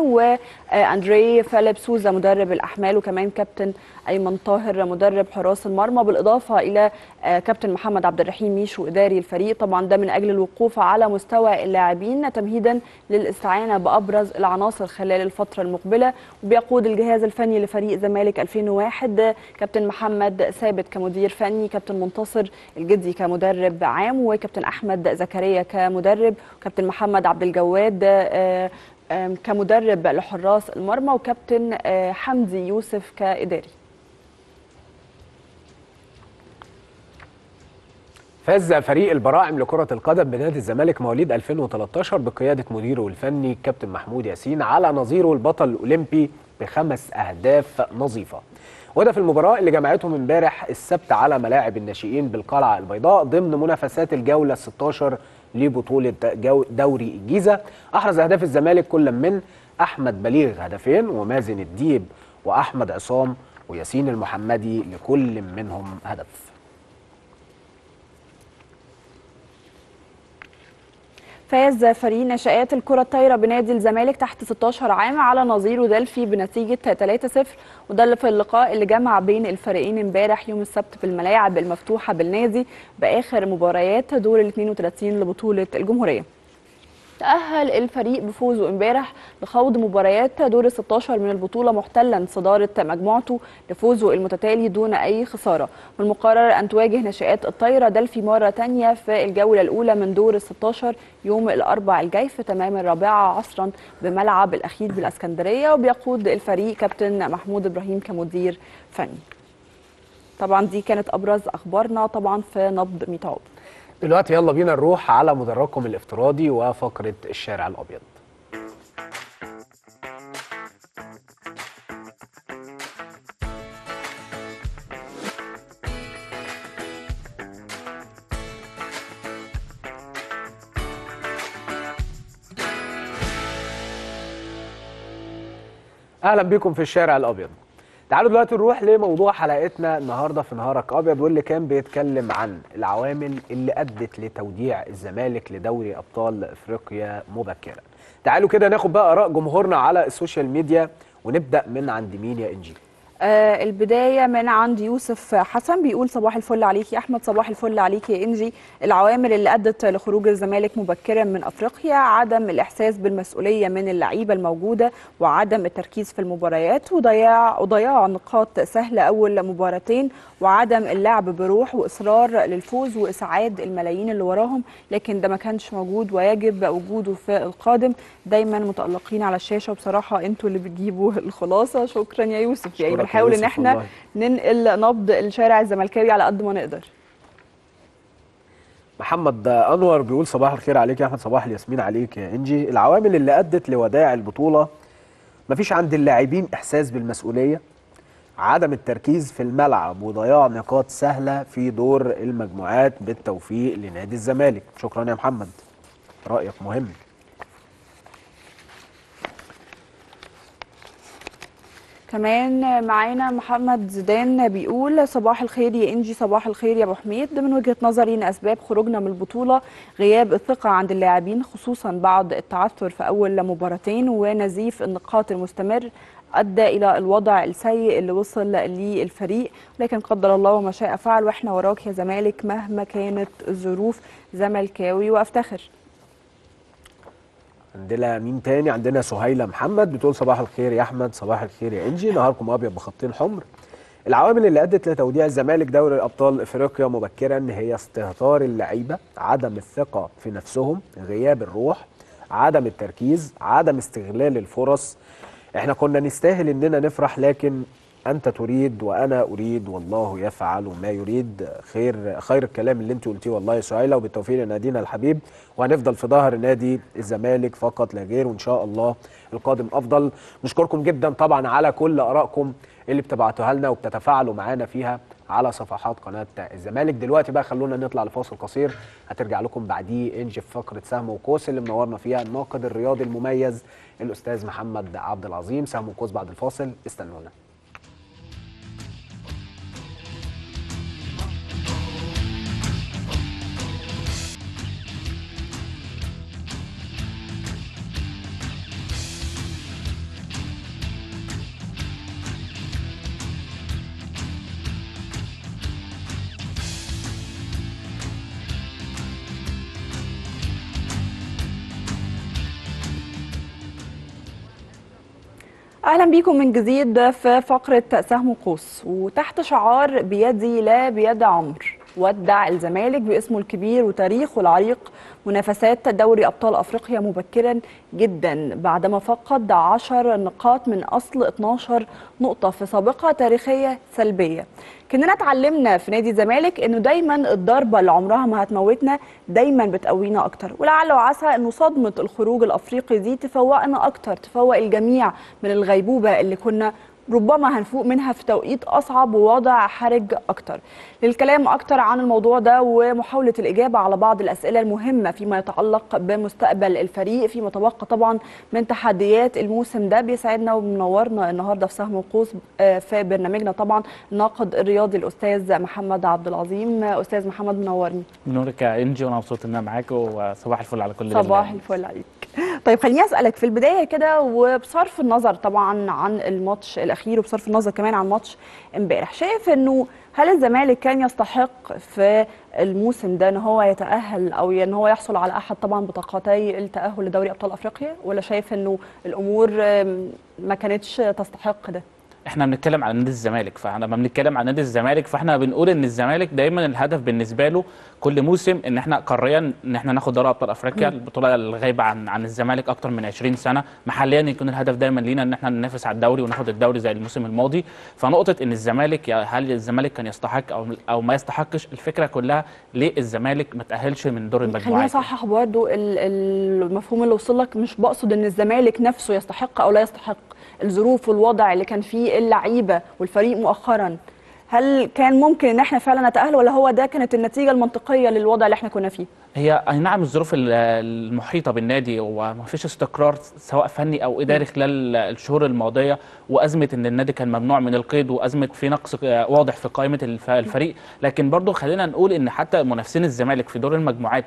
واندري فيليب سوزا مدرب الاحمال وكمان كابتن ايمن طاهر مدرب حراس المرمى بالاضافه الى كابتن محمد عبد الرحيم ميشو اداري الفريق طبعا ده من اجل الوقوف على مستوى اللاعبين تمهيدا للاستعانه بابرز العناصر خلال الفتره المقبله وبيقود الجهاز الفني لفريق الزمالك 2001 كابتن محمد ثابت كمدير فني كابتن منتصر الجدي كمدرب عام وكابتن احمد زكريا كمدرب وكابتن محمد عبد الجواد آه، آم، كمدرب لحراس المرمى وكابتن آه، حمدي يوسف كاداري فاز فريق البراعم لكرة القدم بنادي الزمالك مواليد 2013 بقيادة مديره الفني كابتن محمود ياسين على نظيره البطل الأولمبي بخمس أهداف نظيفة وده في المباراة اللي جمعتهم امبارح السبت على ملاعب الناشئين بالقلعة البيضاء ضمن منافسات الجولة 16 لبطولة جو- دوري الجيزة أحرز أهداف الزمالك كل من أحمد بليغ هدفين ومازن الديب وأحمد عصام وياسين المحمدي لكل منهم هدف فاز فريق نشآت الكرة الطايرة بنادي الزمالك تحت 16 عام على نظيره دلفي بنتيجة 3-0 وده اللي في اللقاء اللي جمع بين الفريقين امبارح يوم السبت في الملاعب المفتوحة بالنادي بآخر مباريات دور ال 32 لبطولة الجمهورية. تأهل الفريق بفوزه امبارح لخوض مباريات دور ال 16 من البطولة محتلا صدارة مجموعته لفوزه المتتالي دون أي خسارة والمقرر أن تواجه ناشئات الطايرة دلفي مرة تانية في الجولة الأولى من دور ال 16 يوم الأربع الجاي في تمام الرابعة عصرا بملعب الأخير بالأسكندرية وبيقود الفريق كابتن محمود إبراهيم كمدير فني طبعا دي كانت أبرز أخبارنا طبعا في نبض ميتعوب دلوقتي يلا بينا نروح على مدرجكم الافتراضي وفقرة الشارع الأبيض اهلا بيكم في الشارع الابيض تعالوا دلوقتي نروح لموضوع حلقتنا النهارده في نهارك ابيض واللي كان بيتكلم عن العوامل اللي ادت لتوديع الزمالك لدوري ابطال افريقيا مبكرا تعالوا كده ناخد بقى اراء جمهورنا على السوشيال ميديا ونبدا من عند مين يا انجي آه البداية من عند يوسف حسن بيقول صباح الفل عليك يا أحمد صباح الفل عليك يا إنجي العوامل اللي أدت لخروج الزمالك مبكرا من أفريقيا عدم الإحساس بالمسؤولية من اللعيبة الموجودة وعدم التركيز في المباريات وضياع وضياع نقاط سهلة أول مباراتين وعدم اللعب بروح وإصرار للفوز وإسعاد الملايين اللي وراهم لكن ده ما كانش موجود ويجب وجوده في القادم دايما متألقين على الشاشة وبصراحة انتوا اللي بتجيبوا الخلاصة شكرا يا يوسف يعني أشكرك يا بنحاول ان يوسف احنا والله. ننقل نبض الشارع الزملكاوي على قد ما نقدر محمد انور بيقول صباح الخير عليك يا احمد صباح الياسمين عليك يا انجي العوامل اللي ادت لوداع البطوله مفيش عند اللاعبين احساس بالمسؤوليه عدم التركيز في الملعب وضياع نقاط سهله في دور المجموعات بالتوفيق لنادي الزمالك شكرا يا محمد رايك مهم كمان معانا محمد زيدان بيقول صباح الخير يا انجي صباح الخير يا ابو حميد من وجهه نظري ان اسباب خروجنا من البطوله غياب الثقه عند اللاعبين خصوصا بعد التعثر في اول مباراتين ونزيف النقاط المستمر ادى الى الوضع السيء اللي وصل ليه الفريق لكن قدر الله وما شاء فعل واحنا وراك يا زمالك مهما كانت الظروف زملكاوي وافتخر عندنا مين تاني عندنا سهيلة محمد بتقول صباح الخير يا احمد صباح الخير يا انجي نهاركم ابيض بخطين حمر العوامل اللي ادت لتوديع الزمالك دوري ابطال افريقيا مبكرا هي استهتار اللعيبه عدم الثقه في نفسهم غياب الروح عدم التركيز عدم استغلال الفرص احنا كنا نستاهل اننا نفرح لكن انت تريد وانا اريد والله يفعل ما يريد خير خير الكلام اللي انت قلتيه والله يا سهيله وبالتوفيق لنادينا الحبيب وهنفضل في ظهر نادي الزمالك فقط لا غير وان شاء الله القادم افضل نشكركم جدا طبعا على كل ارائكم اللي بتبعتوها لنا وبتتفاعلوا معانا فيها على صفحات قناه الزمالك دلوقتي بقى خلونا نطلع لفاصل قصير هترجع لكم بعديه انجي في فقره سهم وقوس اللي منورنا فيها الناقد الرياضي المميز الاستاذ محمد عبد العظيم سهم وقوس بعد الفاصل استنونا اهلا بيكم من جديد في فقره سهم قوس وتحت شعار بيدي لا بيد عمر ودع الزمالك باسمه الكبير وتاريخه العريق منافسات دوري ابطال افريقيا مبكرا جدا بعدما فقد 10 نقاط من اصل 12 نقطه في سابقه تاريخيه سلبيه كنا اتعلمنا في نادي الزمالك انه دايما الضربه اللي عمرها ما هتموتنا دايما بتقوينا اكتر ولعل وعسى انه صدمه الخروج الافريقي دي تفوقنا اكتر تفوق الجميع من الغيبوبه اللي كنا ربما هنفوق منها في توقيت اصعب ووضع حرج اكتر للكلام اكتر عن الموضوع ده ومحاوله الاجابه على بعض الاسئله المهمه فيما يتعلق بمستقبل الفريق فيما تبقى طبعا من تحديات الموسم ده بيسعدنا ومنورنا النهارده في سهم وقوس في برنامجنا طبعا الناقد الرياضي الاستاذ محمد عبد العظيم استاذ محمد منورني نورك يا انجي وانا مبسوط ان انا معاك وصباح الفل على كل صباح الفل عليك طيب خليني اسالك في البدايه كده وبصرف النظر طبعا عن الماتش الاخير وبصرف النظر كمان عن ماتش امبارح شايف انه هل الزمالك كان يستحق في الموسم ده ان هو يتاهل او ان هو يحصل على احد طبعا بطاقتي التاهل لدوري ابطال افريقيا ولا شايف انه الامور ما كانتش تستحق ده احنا بنتكلم على نادي الزمالك فاحنا لما بنتكلم عن نادي الزمالك فاحنا بنقول ان الزمالك دايما الهدف بالنسبه له كل موسم ان احنا قاريا ان احنا ناخد دوري ابطال افريقيا البطوله الغايبه عن عن الزمالك اكتر من 20 سنه محليا يكون الهدف دايما لينا ان احنا ننافس على الدوري وناخد الدوري زي الموسم الماضي فنقطه ان الزمالك هل الزمالك كان يستحق او او ما يستحقش الفكره كلها ليه الزمالك ما تاهلش من دور المجموعات خليني اصحح برضه المفهوم اللي وصل لك مش بقصد ان الزمالك نفسه يستحق او لا يستحق الظروف والوضع اللي كان فيه اللعيبه والفريق مؤخرا هل كان ممكن ان احنا فعلا نتاهل ولا هو ده كانت النتيجه المنطقيه للوضع اللي احنا كنا فيه هي اي نعم الظروف المحيطه بالنادي وما فيش استقرار سواء فني او اداري خلال الشهور الماضيه وازمه ان النادي كان ممنوع من القيد وازمه في نقص واضح في قائمه الفريق لكن برضو خلينا نقول ان حتى منافسين الزمالك في دور المجموعات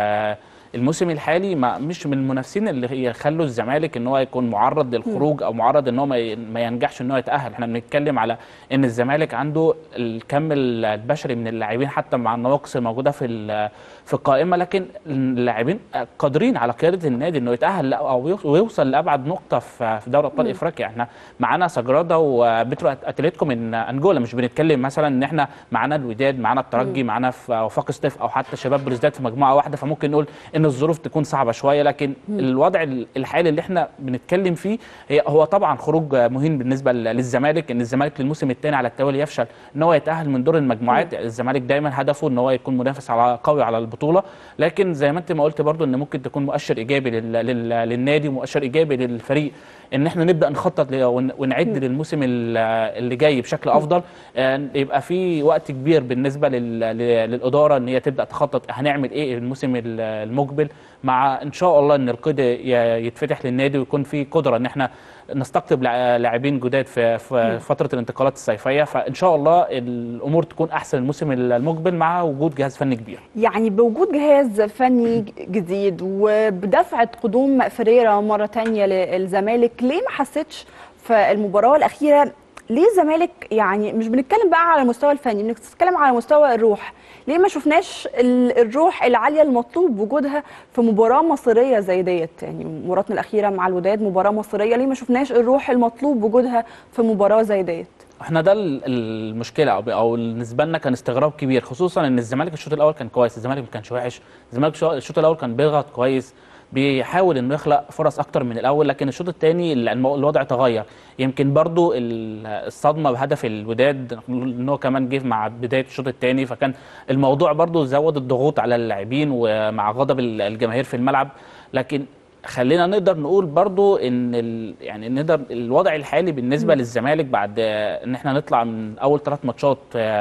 الموسم الحالي ما مش من المنافسين اللي يخلوا الزمالك ان هو يكون معرض للخروج او معرض ان هو ما ينجحش ان هو يتاهل احنا بنتكلم على ان الزمالك عنده الكم البشري من اللاعبين حتى مع النواقص الموجوده في في القائمه لكن اللاعبين قادرين على قياده النادي انه يتاهل او ويوصل لابعد نقطه في دوري ابطال افريقيا احنا معانا سجرادا وبترو اتلتيكو من انجولا مش بنتكلم مثلا ان احنا معانا الوداد معانا الترجي معانا في وفاق ستيف او حتى شباب بلوزداد في مجموعه واحده فممكن نقول ان الظروف تكون صعبه شويه لكن م. الوضع الحالي اللي احنا بنتكلم فيه هي هو طبعا خروج مهم بالنسبه للزمالك ان الزمالك للموسم الثاني على التوالي يفشل ان هو يتاهل من دور المجموعات م. الزمالك دايما هدفه ان هو يكون منافس على قوي على البطوله لكن زي ما انت ما قلت برضو ان ممكن تكون مؤشر ايجابي لل... لل... للنادي ومؤشر ايجابي للفريق ان احنا نبدا نخطط ونعد م. للموسم اللي جاي بشكل افضل يبقى في وقت كبير بالنسبه لل... للاداره ان هي تبدا تخطط هنعمل ايه الموسم المقبل مع ان شاء الله ان القيد يتفتح للنادي ويكون في قدره ان احنا نستقطب لاعبين جداد في, في فتره الانتقالات الصيفيه فان شاء الله الامور تكون احسن الموسم المقبل مع وجود جهاز فني كبير يعني بوجود جهاز فني جديد وبدفعه قدوم فريرا مره ثانيه للزمالك ليه ما حسيتش في المباراه الاخيره ليه الزمالك يعني مش بنتكلم بقى على المستوى الفني بنتكلم على مستوى الروح ليه ما شفناش الروح العاليه المطلوب وجودها في مباراه مصيريه زي ديت يعني مباراتنا الاخيره مع الوداد مباراه مصيريه ليه ما شفناش الروح المطلوب وجودها في مباراه زي ديت احنا ده المشكله او او بالنسبه لنا كان استغراب كبير خصوصا ان الزمالك الشوط الاول كان كويس الزمالك ما كانش وحش الزمالك الشوط الاول كان بيضغط كويس بيحاول انه يخلق فرص اكتر من الاول لكن الشوط الثاني الوضع تغير يمكن برضو الصدمه بهدف الوداد ان هو كمان جه مع بدايه الشوط الثاني فكان الموضوع برضو زود الضغوط على اللاعبين ومع غضب الجماهير في الملعب لكن خلينا نقدر نقول برضو ان ال... يعني نقدر الوضع الحالي بالنسبه م. للزمالك بعد ان احنا نطلع من اول ثلاث ماتشات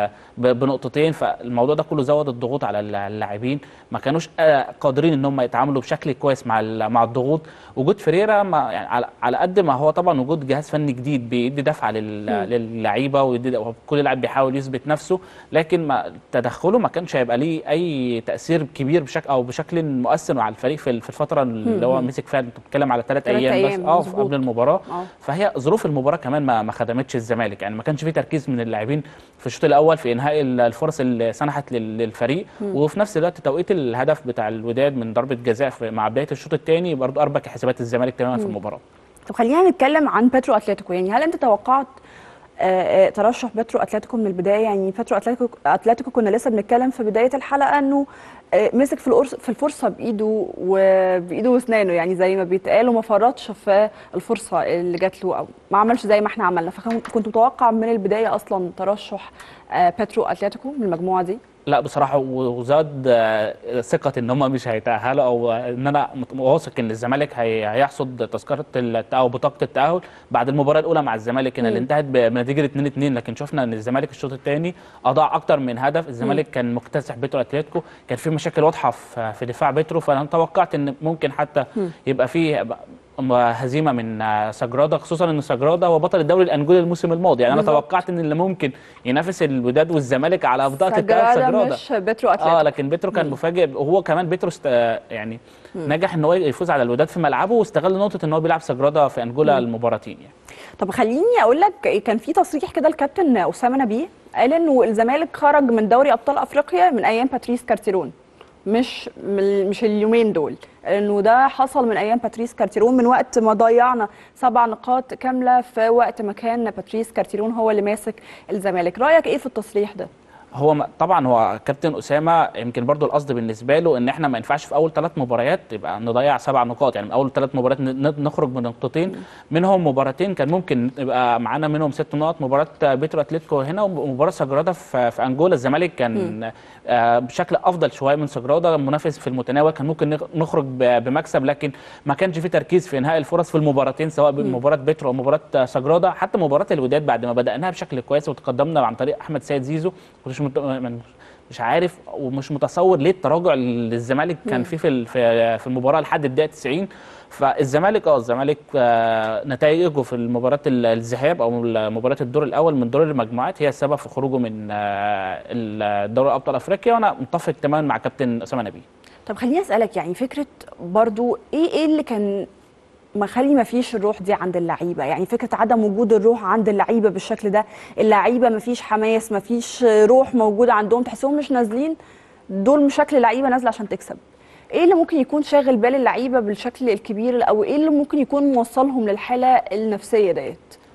بنقطتين فالموضوع ده كله زود الضغوط على اللاعبين ما كانوش قادرين ان هم يتعاملوا بشكل كويس مع مع الضغوط وجود فريرا ما يعني على قد ما هو طبعا وجود جهاز فني جديد بيدي دفعه للعيبه وكل لاعب بيحاول يثبت نفسه لكن ما تدخله ما كانش هيبقى ليه اي تاثير كبير بشكل او بشكل مؤثر على الفريق في الفتره اللي هو مسك فيها انت بتتكلم على ثلاث ايام, أيام بس اه قبل المباراه أوه. فهي ظروف المباراه كمان ما ما خدمتش الزمالك يعني ما كانش في تركيز من اللاعبين في الشوط الاول في انهاء الفرص اللي سنحت للفريق مم. وفي نفس الوقت توقيت الهدف بتاع الوداد من ضربه جزاء مع بدايه الشوط الثاني برضو اربك حسابات الزمالك تماما في المباراه طب خلينا نتكلم عن بيترو اتلتيكو يعني هل انت توقعت آه، آه، ترشح بيترو اتلتيكو من البدايه يعني بيترو اتلتيكو اتلتيكو كنا لسه بنتكلم في بدايه الحلقه انه آه، مسك في القرص في الفرصه بايده وبايده واسنانه يعني زي ما بيتقال وما فرطش في الفرصه اللي جات له او ما عملش زي ما احنا عملنا فكنت متوقع من البدايه اصلا ترشح آه، بيترو اتلتيكو من المجموعه دي لا بصراحه و- وزاد آه، ثقه ان هم مش هيتاهلوا او ان انا مت- واثق ان الزمالك هي- هيحصد تذكره التاهل او بطاقه التاهل بعد المباراه الاولى مع الزمالك هنا اللي انتهت ب- بنتيجه 2 2 لكن شفنا ان الزمالك الشوط الثاني اضاع اكتر من هدف الزمالك كان مكتسح بيترو اتلتيكو كان في مشاكل واضحه في في دفاع بيترو فانا توقعت ان ممكن حتى يبقى في م- هزيمه من آه، سجرادا خصوصا ان سجرادا هو بطل الدوري الانجولي الموسم الماضي يعني انا بالظبط. توقعت ان اللي ممكن ينافس الوداد والزمالك على بطاقه التاهل سجرادا سجرادا مش بيترو اتلتيكو اه لكن بيترو كان مفاجئ وهو كمان بيترو است... يعني نجح ان هو يفوز على الوداد في ملعبه واستغل نقطه ان هو بيلعب سجرادا في انجولا المباراتين يعني طب خليني اقول لك كان في تصريح كده الكابتن اسامه نبيه قال انه الزمالك خرج من دوري ابطال افريقيا من ايام باتريس كارتيرون مش من- مش اليومين دول انه ده حصل من ايام باتريس كارتيرون من وقت ما ضيعنا سبع نقاط كامله في وقت ما كان باتريس كارتيرون هو اللي ماسك الزمالك رايك ايه في التصريح ده هو م- طبعا هو كابتن اسامه يمكن برضو القصد بالنسبه له ان احنا ما ينفعش في اول ثلاث مباريات يبقى نضيع سبع نقاط يعني من اول ثلاث مباريات ن- ن- نخرج بنقطتين منهم مباراتين كان ممكن يبقى معانا منهم ست نقط مباراه بيترو اتلتيكو هنا ومباراه سجرادا في, في انجولا الزمالك كان آه بشكل افضل شويه من سجرادا منافس في المتناول كان ممكن نخ- نخرج ب- بمكسب لكن ما كانش في تركيز في انهاء الفرص في المباراتين سواء مباراه بيترو او مباراه سجرادا حتى مباراه الوداد بعد ما بداناها بشكل كويس وتقدمنا عن طريق احمد سيد زيزو مش مت... من- مش عارف ومش متصور ليه التراجع اللي الزمالك كان فيه في ال- في في المباراه لحد الدقيقه 90 فالزمالك اه الزمالك آه، نتائجه في المباراه ال- الذهاب او مباراه الدور الاول من دور المجموعات هي السبب في خروجه من آه، ال- دوري ابطال افريقيا وانا متفق تماما مع كابتن اسامه نبيه طب خليني اسالك يعني فكره برضو ايه ايه اللي كان مخلي ما فيش الروح دي عند اللعيبه يعني فكره عدم وجود الروح عند اللعيبه بالشكل ده اللعيبه ما فيش حماس ما فيش روح موجوده عندهم تحسهم مش نازلين دول مش شكل لعيبه نازله عشان تكسب ايه اللي ممكن يكون شاغل بال اللعيبه بالشكل الكبير او ايه اللي ممكن يكون موصلهم للحاله النفسيه ديت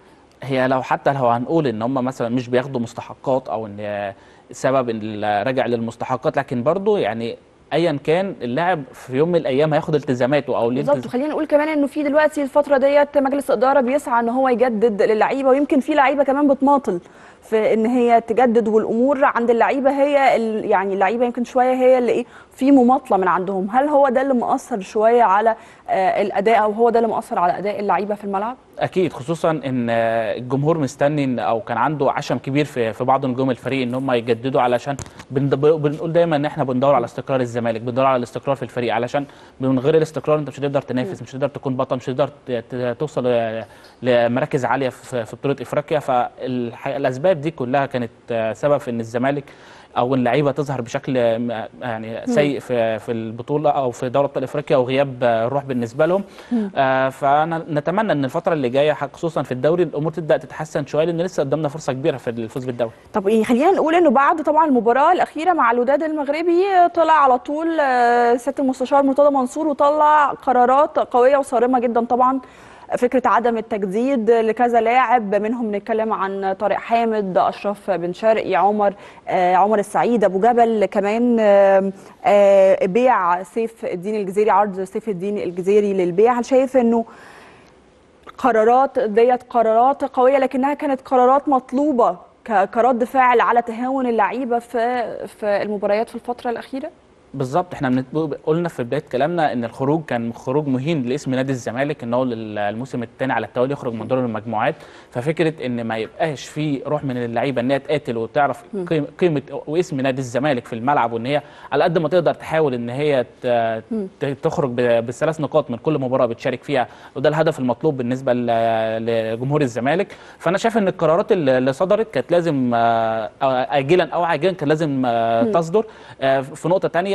هي لو حتى لو هنقول ان هم مثلا مش بياخدوا مستحقات او ان سبب ال- راجع للمستحقات لكن برضو يعني ايا كان اللاعب في يوم من الايام هياخد التزاماته او ليه بالظبط التز- وخلينا نقول كمان انه في دلوقتي الفتره ديت مجلس اداره بيسعى ان هو يجدد للعيبه ويمكن في لعيبه كمان بتماطل في ان هي تجدد والامور عند اللعيبه هي ال- يعني اللعيبه يمكن شويه هي اللي ايه في مماطله من عندهم هل هو ده اللي مؤثر شويه على آه الاداء او هو ده اللي مؤثر على اداء اللعيبه في الملعب اكيد خصوصا ان الجمهور مستني إن او كان عنده عشم كبير في في بعض نجوم الفريق ان هم يجددوا علشان بند- بنقول دايما ان احنا بندور على استقرار الزمالك بندور على الاستقرار في الفريق علشان من غير الاستقرار انت مش هتقدر تنافس مش هتقدر تكون بطل مش هتقدر ت- ت- توصل ل- لمراكز عاليه في في بطوله افريقيا فالاسباب دي كلها كانت آه، سبب في ان الزمالك او اللعيبه تظهر بشكل آه، يعني سيء في في البطوله او في دوري ابطال افريقيا وغياب آه، الروح بالنسبه لهم آه، فانا نتمنى ان الفتره اللي جايه خصوصا في الدوري الامور تبدا تتحسن شويه لان لسه قدامنا فرصه كبيره في الفوز بالدوري طب يعني خلينا نقول انه بعد طبعا المباراه الاخيره مع الوداد المغربي طلع على طول آه، سياده المستشار مرتضى منصور وطلع قرارات قويه وصارمه جدا طبعا فكره عدم التجديد لكذا لاعب منهم نتكلم عن طارق حامد اشرف بن شرقي عمر آه، عمر السعيد ابو جبل كمان آه، آه، بيع سيف الدين الجزيري عرض سيف الدين الجزيري للبيع هل شايف انه قرارات ديت قرارات قويه لكنها كانت قرارات مطلوبه ك- كرد فعل على تهاون اللعيبه في في المباريات في الفتره الاخيره بالظبط احنا بنت- قلنا في بدايه كلامنا ان الخروج كان خروج مهين لاسم نادي الزمالك ان هو لل- الموسم الثاني على التوالي يخرج من دور المجموعات ففكره ان ما يبقاش في روح من اللعيبه ان هي تقاتل وتعرف قيم- قيمه واسم نادي الزمالك في الملعب وان هي على قد ما تقدر تحاول ان هي ت- ت- تخرج ب- بالثلاث نقاط من كل مباراه بتشارك فيها وده الهدف المطلوب بالنسبه ل- لجمهور الزمالك فانا شايف ان القرارات اللي اللي صدرت كانت لازم آه، آه، اجلا او عاجلا كان لازم آه، تصدر آه، في نقطه تانية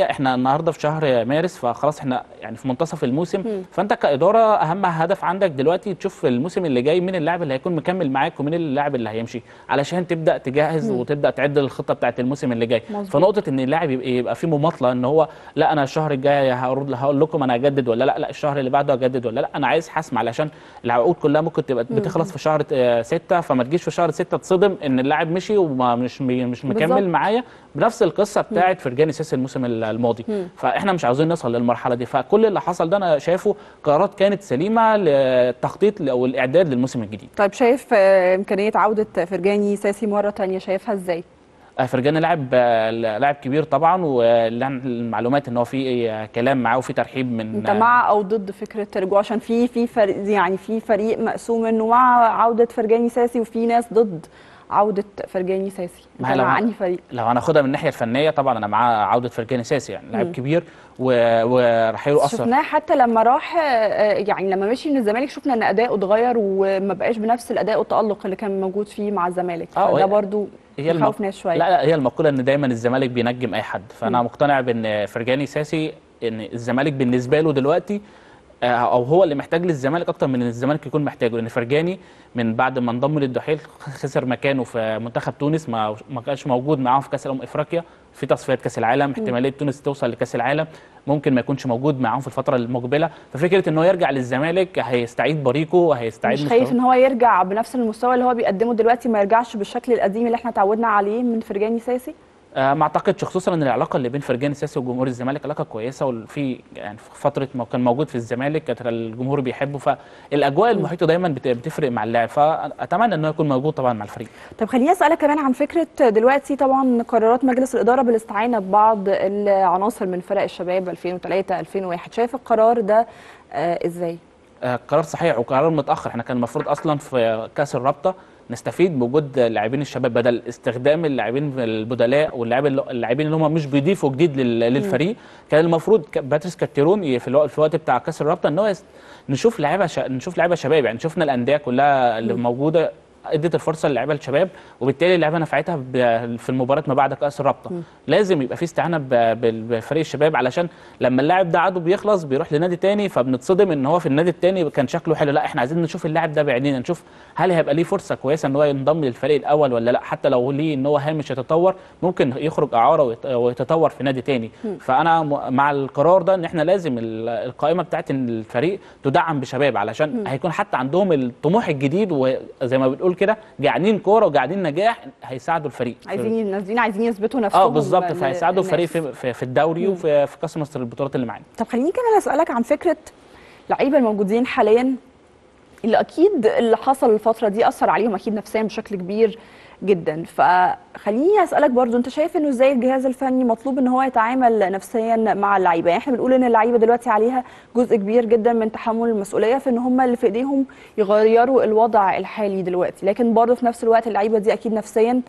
لا احنا النهارده في شهر مارس فخلاص احنا يعني في منتصف الموسم فانت كاداره اهم هدف عندك دلوقتي تشوف الموسم اللي جاي مين اللاعب اللي هيكون مكمل معاك ومين اللاعب اللي هيمشي علشان تبدا تجهز وتبدا تعد الخطه بتاعت الموسم اللي جاي مظبوط. فنقطه ان اللاعب يبقى, يبقى فيه مماطله ان هو لا انا الشهر الجاي هقول هقول لكم انا هجدد ولا لا لا الشهر اللي بعده هجدد ولا لا انا عايز حسم علشان العقود كلها ممكن تبقى بتخلص في شهر آه، ستة فما تجيش في شهر ستة تصدم ان اللاعب مشي وما مش مش مكمل بالظبط. معايا بنفس القصه بتاعت فرجاني سيسي الموسم الماضي فاحنا مش عاوزين نوصل للمرحله دي فكل اللي حصل ده انا شايفه قرارات كانت سليمه للتخطيط او الاعداد للموسم الجديد طيب شايف آه، امكانيه عوده فرجاني ساسي مره تانية شايفها ازاي آه، فرجاني لاعب آه، لاعب كبير طبعا والمعلومات ان هو في آه، كلام معاه وفي ترحيب من انت مع او ضد فكره رجوع عشان في في فريق يعني في فريق مقسوم انه مع عوده فرجاني ساسي وفي ناس ضد عوده فرجاني ساسي ما انت هي لو مع ه- انهي فريق لو هناخدها من الناحيه الفنيه طبعا انا مع عوده فرجاني ساسي يعني لاعب كبير و- ورحيله اثر شفناه حتى لما راح آه، يعني لما مشي من الزمالك شفنا ان اداؤه اتغير وما بقاش بنفس الاداء والتالق اللي كان موجود فيه مع الزمالك آه، فده وهي- برضو هي الم- يخوف ناس شويه لا لا هي المقوله ان دايما الزمالك بينجم اي حد فانا مقتنع بان فرجاني ساسي ان الزمالك بالنسبه له دلوقتي آه، او هو اللي محتاج للزمالك اكتر من ان الزمالك يكون محتاجه لان فرجاني من بعد ما انضم للدحيل خسر مكانه في منتخب تونس ما ما كانش موجود معاهم في كاس الامم افريقيا في تصفيات كاس العالم احتماليه تونس توصل لكاس العالم ممكن ما يكونش موجود معاهم في الفتره المقبله ففكره ان هو يرجع للزمالك هيستعيد بريقه وهيستعيد مش خايف مستواه. ان هو يرجع بنفس المستوى اللي هو بيقدمه دلوقتي ما يرجعش بالشكل القديم اللي احنا اتعودنا عليه من فرجاني ساسي آه، ما اعتقدش خصوصا ان العلاقه اللي بين فرجاني ساسي وجمهور الزمالك علاقه كويسه وفي يعني في فتره ما كان موجود في الزمالك كانت الجمهور بيحبه فالاجواء المحيطه دايما بت- بتفرق مع اللاعب فاتمنى انه يكون موجود طبعا مع الفريق طب خليني اسالك كمان عن فكره دلوقتي طبعا قرارات مجلس الاداره بالاستعانه ببعض العناصر من فرق الشباب 2003 2001 شايف القرار ده آه ازاي آه، قرار صحيح وقرار متاخر احنا كان المفروض اصلا في كاس الرابطه نستفيد بوجود لاعبين الشباب بدل استخدام اللاعبين البدلاء واللاعبين اللاعبين اللي هم مش بيضيفوا جديد لل- للفريق كان المفروض ك- باتريس كاتيرون ي- في الوقت في الوقت بتاع كاس الرابطه ان هو يست- نشوف لعيبه ش... نشوف لعيبه شباب يعني شفنا الانديه كلها اللي موجوده ادت الفرصه للعيبه الشباب وبالتالي اللعيبه نفعتها ب- في المباراه ما بعد كاس الرابطه لازم يبقى في استعانه ب- بال- بفريق الشباب علشان لما اللاعب ده عقده بيخلص بيروح لنادي تاني فبنتصدم ان هو في النادي التاني كان شكله حلو لا احنا عايزين نشوف اللاعب ده بعينينا نشوف هل هيبقى ليه فرصه كويسه ان هو ينضم للفريق الاول ولا لا حتى لو ليه ان هو هامش يتطور ممكن يخرج اعاره ويت- ويتطور في نادي تاني فانا م- مع القرار ده ان احنا لازم ال- القائمه بتاعت الفريق تدعم بشباب علشان هيكون حتى عندهم الطموح الجديد وزي ما بنقول كده جعانين كوره وجعانين نجاح هيساعدوا الفريق عايزين نازلين عايزين يثبتوا نفسهم اه بالظبط لل- فهيساعدوا الفريق للناس. في, في, في الدوري وفي في كاس مصر البطولات اللي معانا طب خليني كمان اسالك عن فكره لعيبه الموجودين حاليا اللي اكيد اللي حصل الفتره دي اثر عليهم اكيد نفسيا بشكل كبير جدا فخليني اسالك برضو انت شايف انه ازاي الجهاز الفني مطلوب ان هو يتعامل نفسيا مع اللعيبه يعني احنا بنقول ان اللعيبه دلوقتي عليها جزء كبير جدا من تحمل المسؤوليه في ان هم اللي في ايديهم يغيروا الوضع الحالي دلوقتي لكن برضو في نفس الوقت اللعيبه دي اكيد نفسيا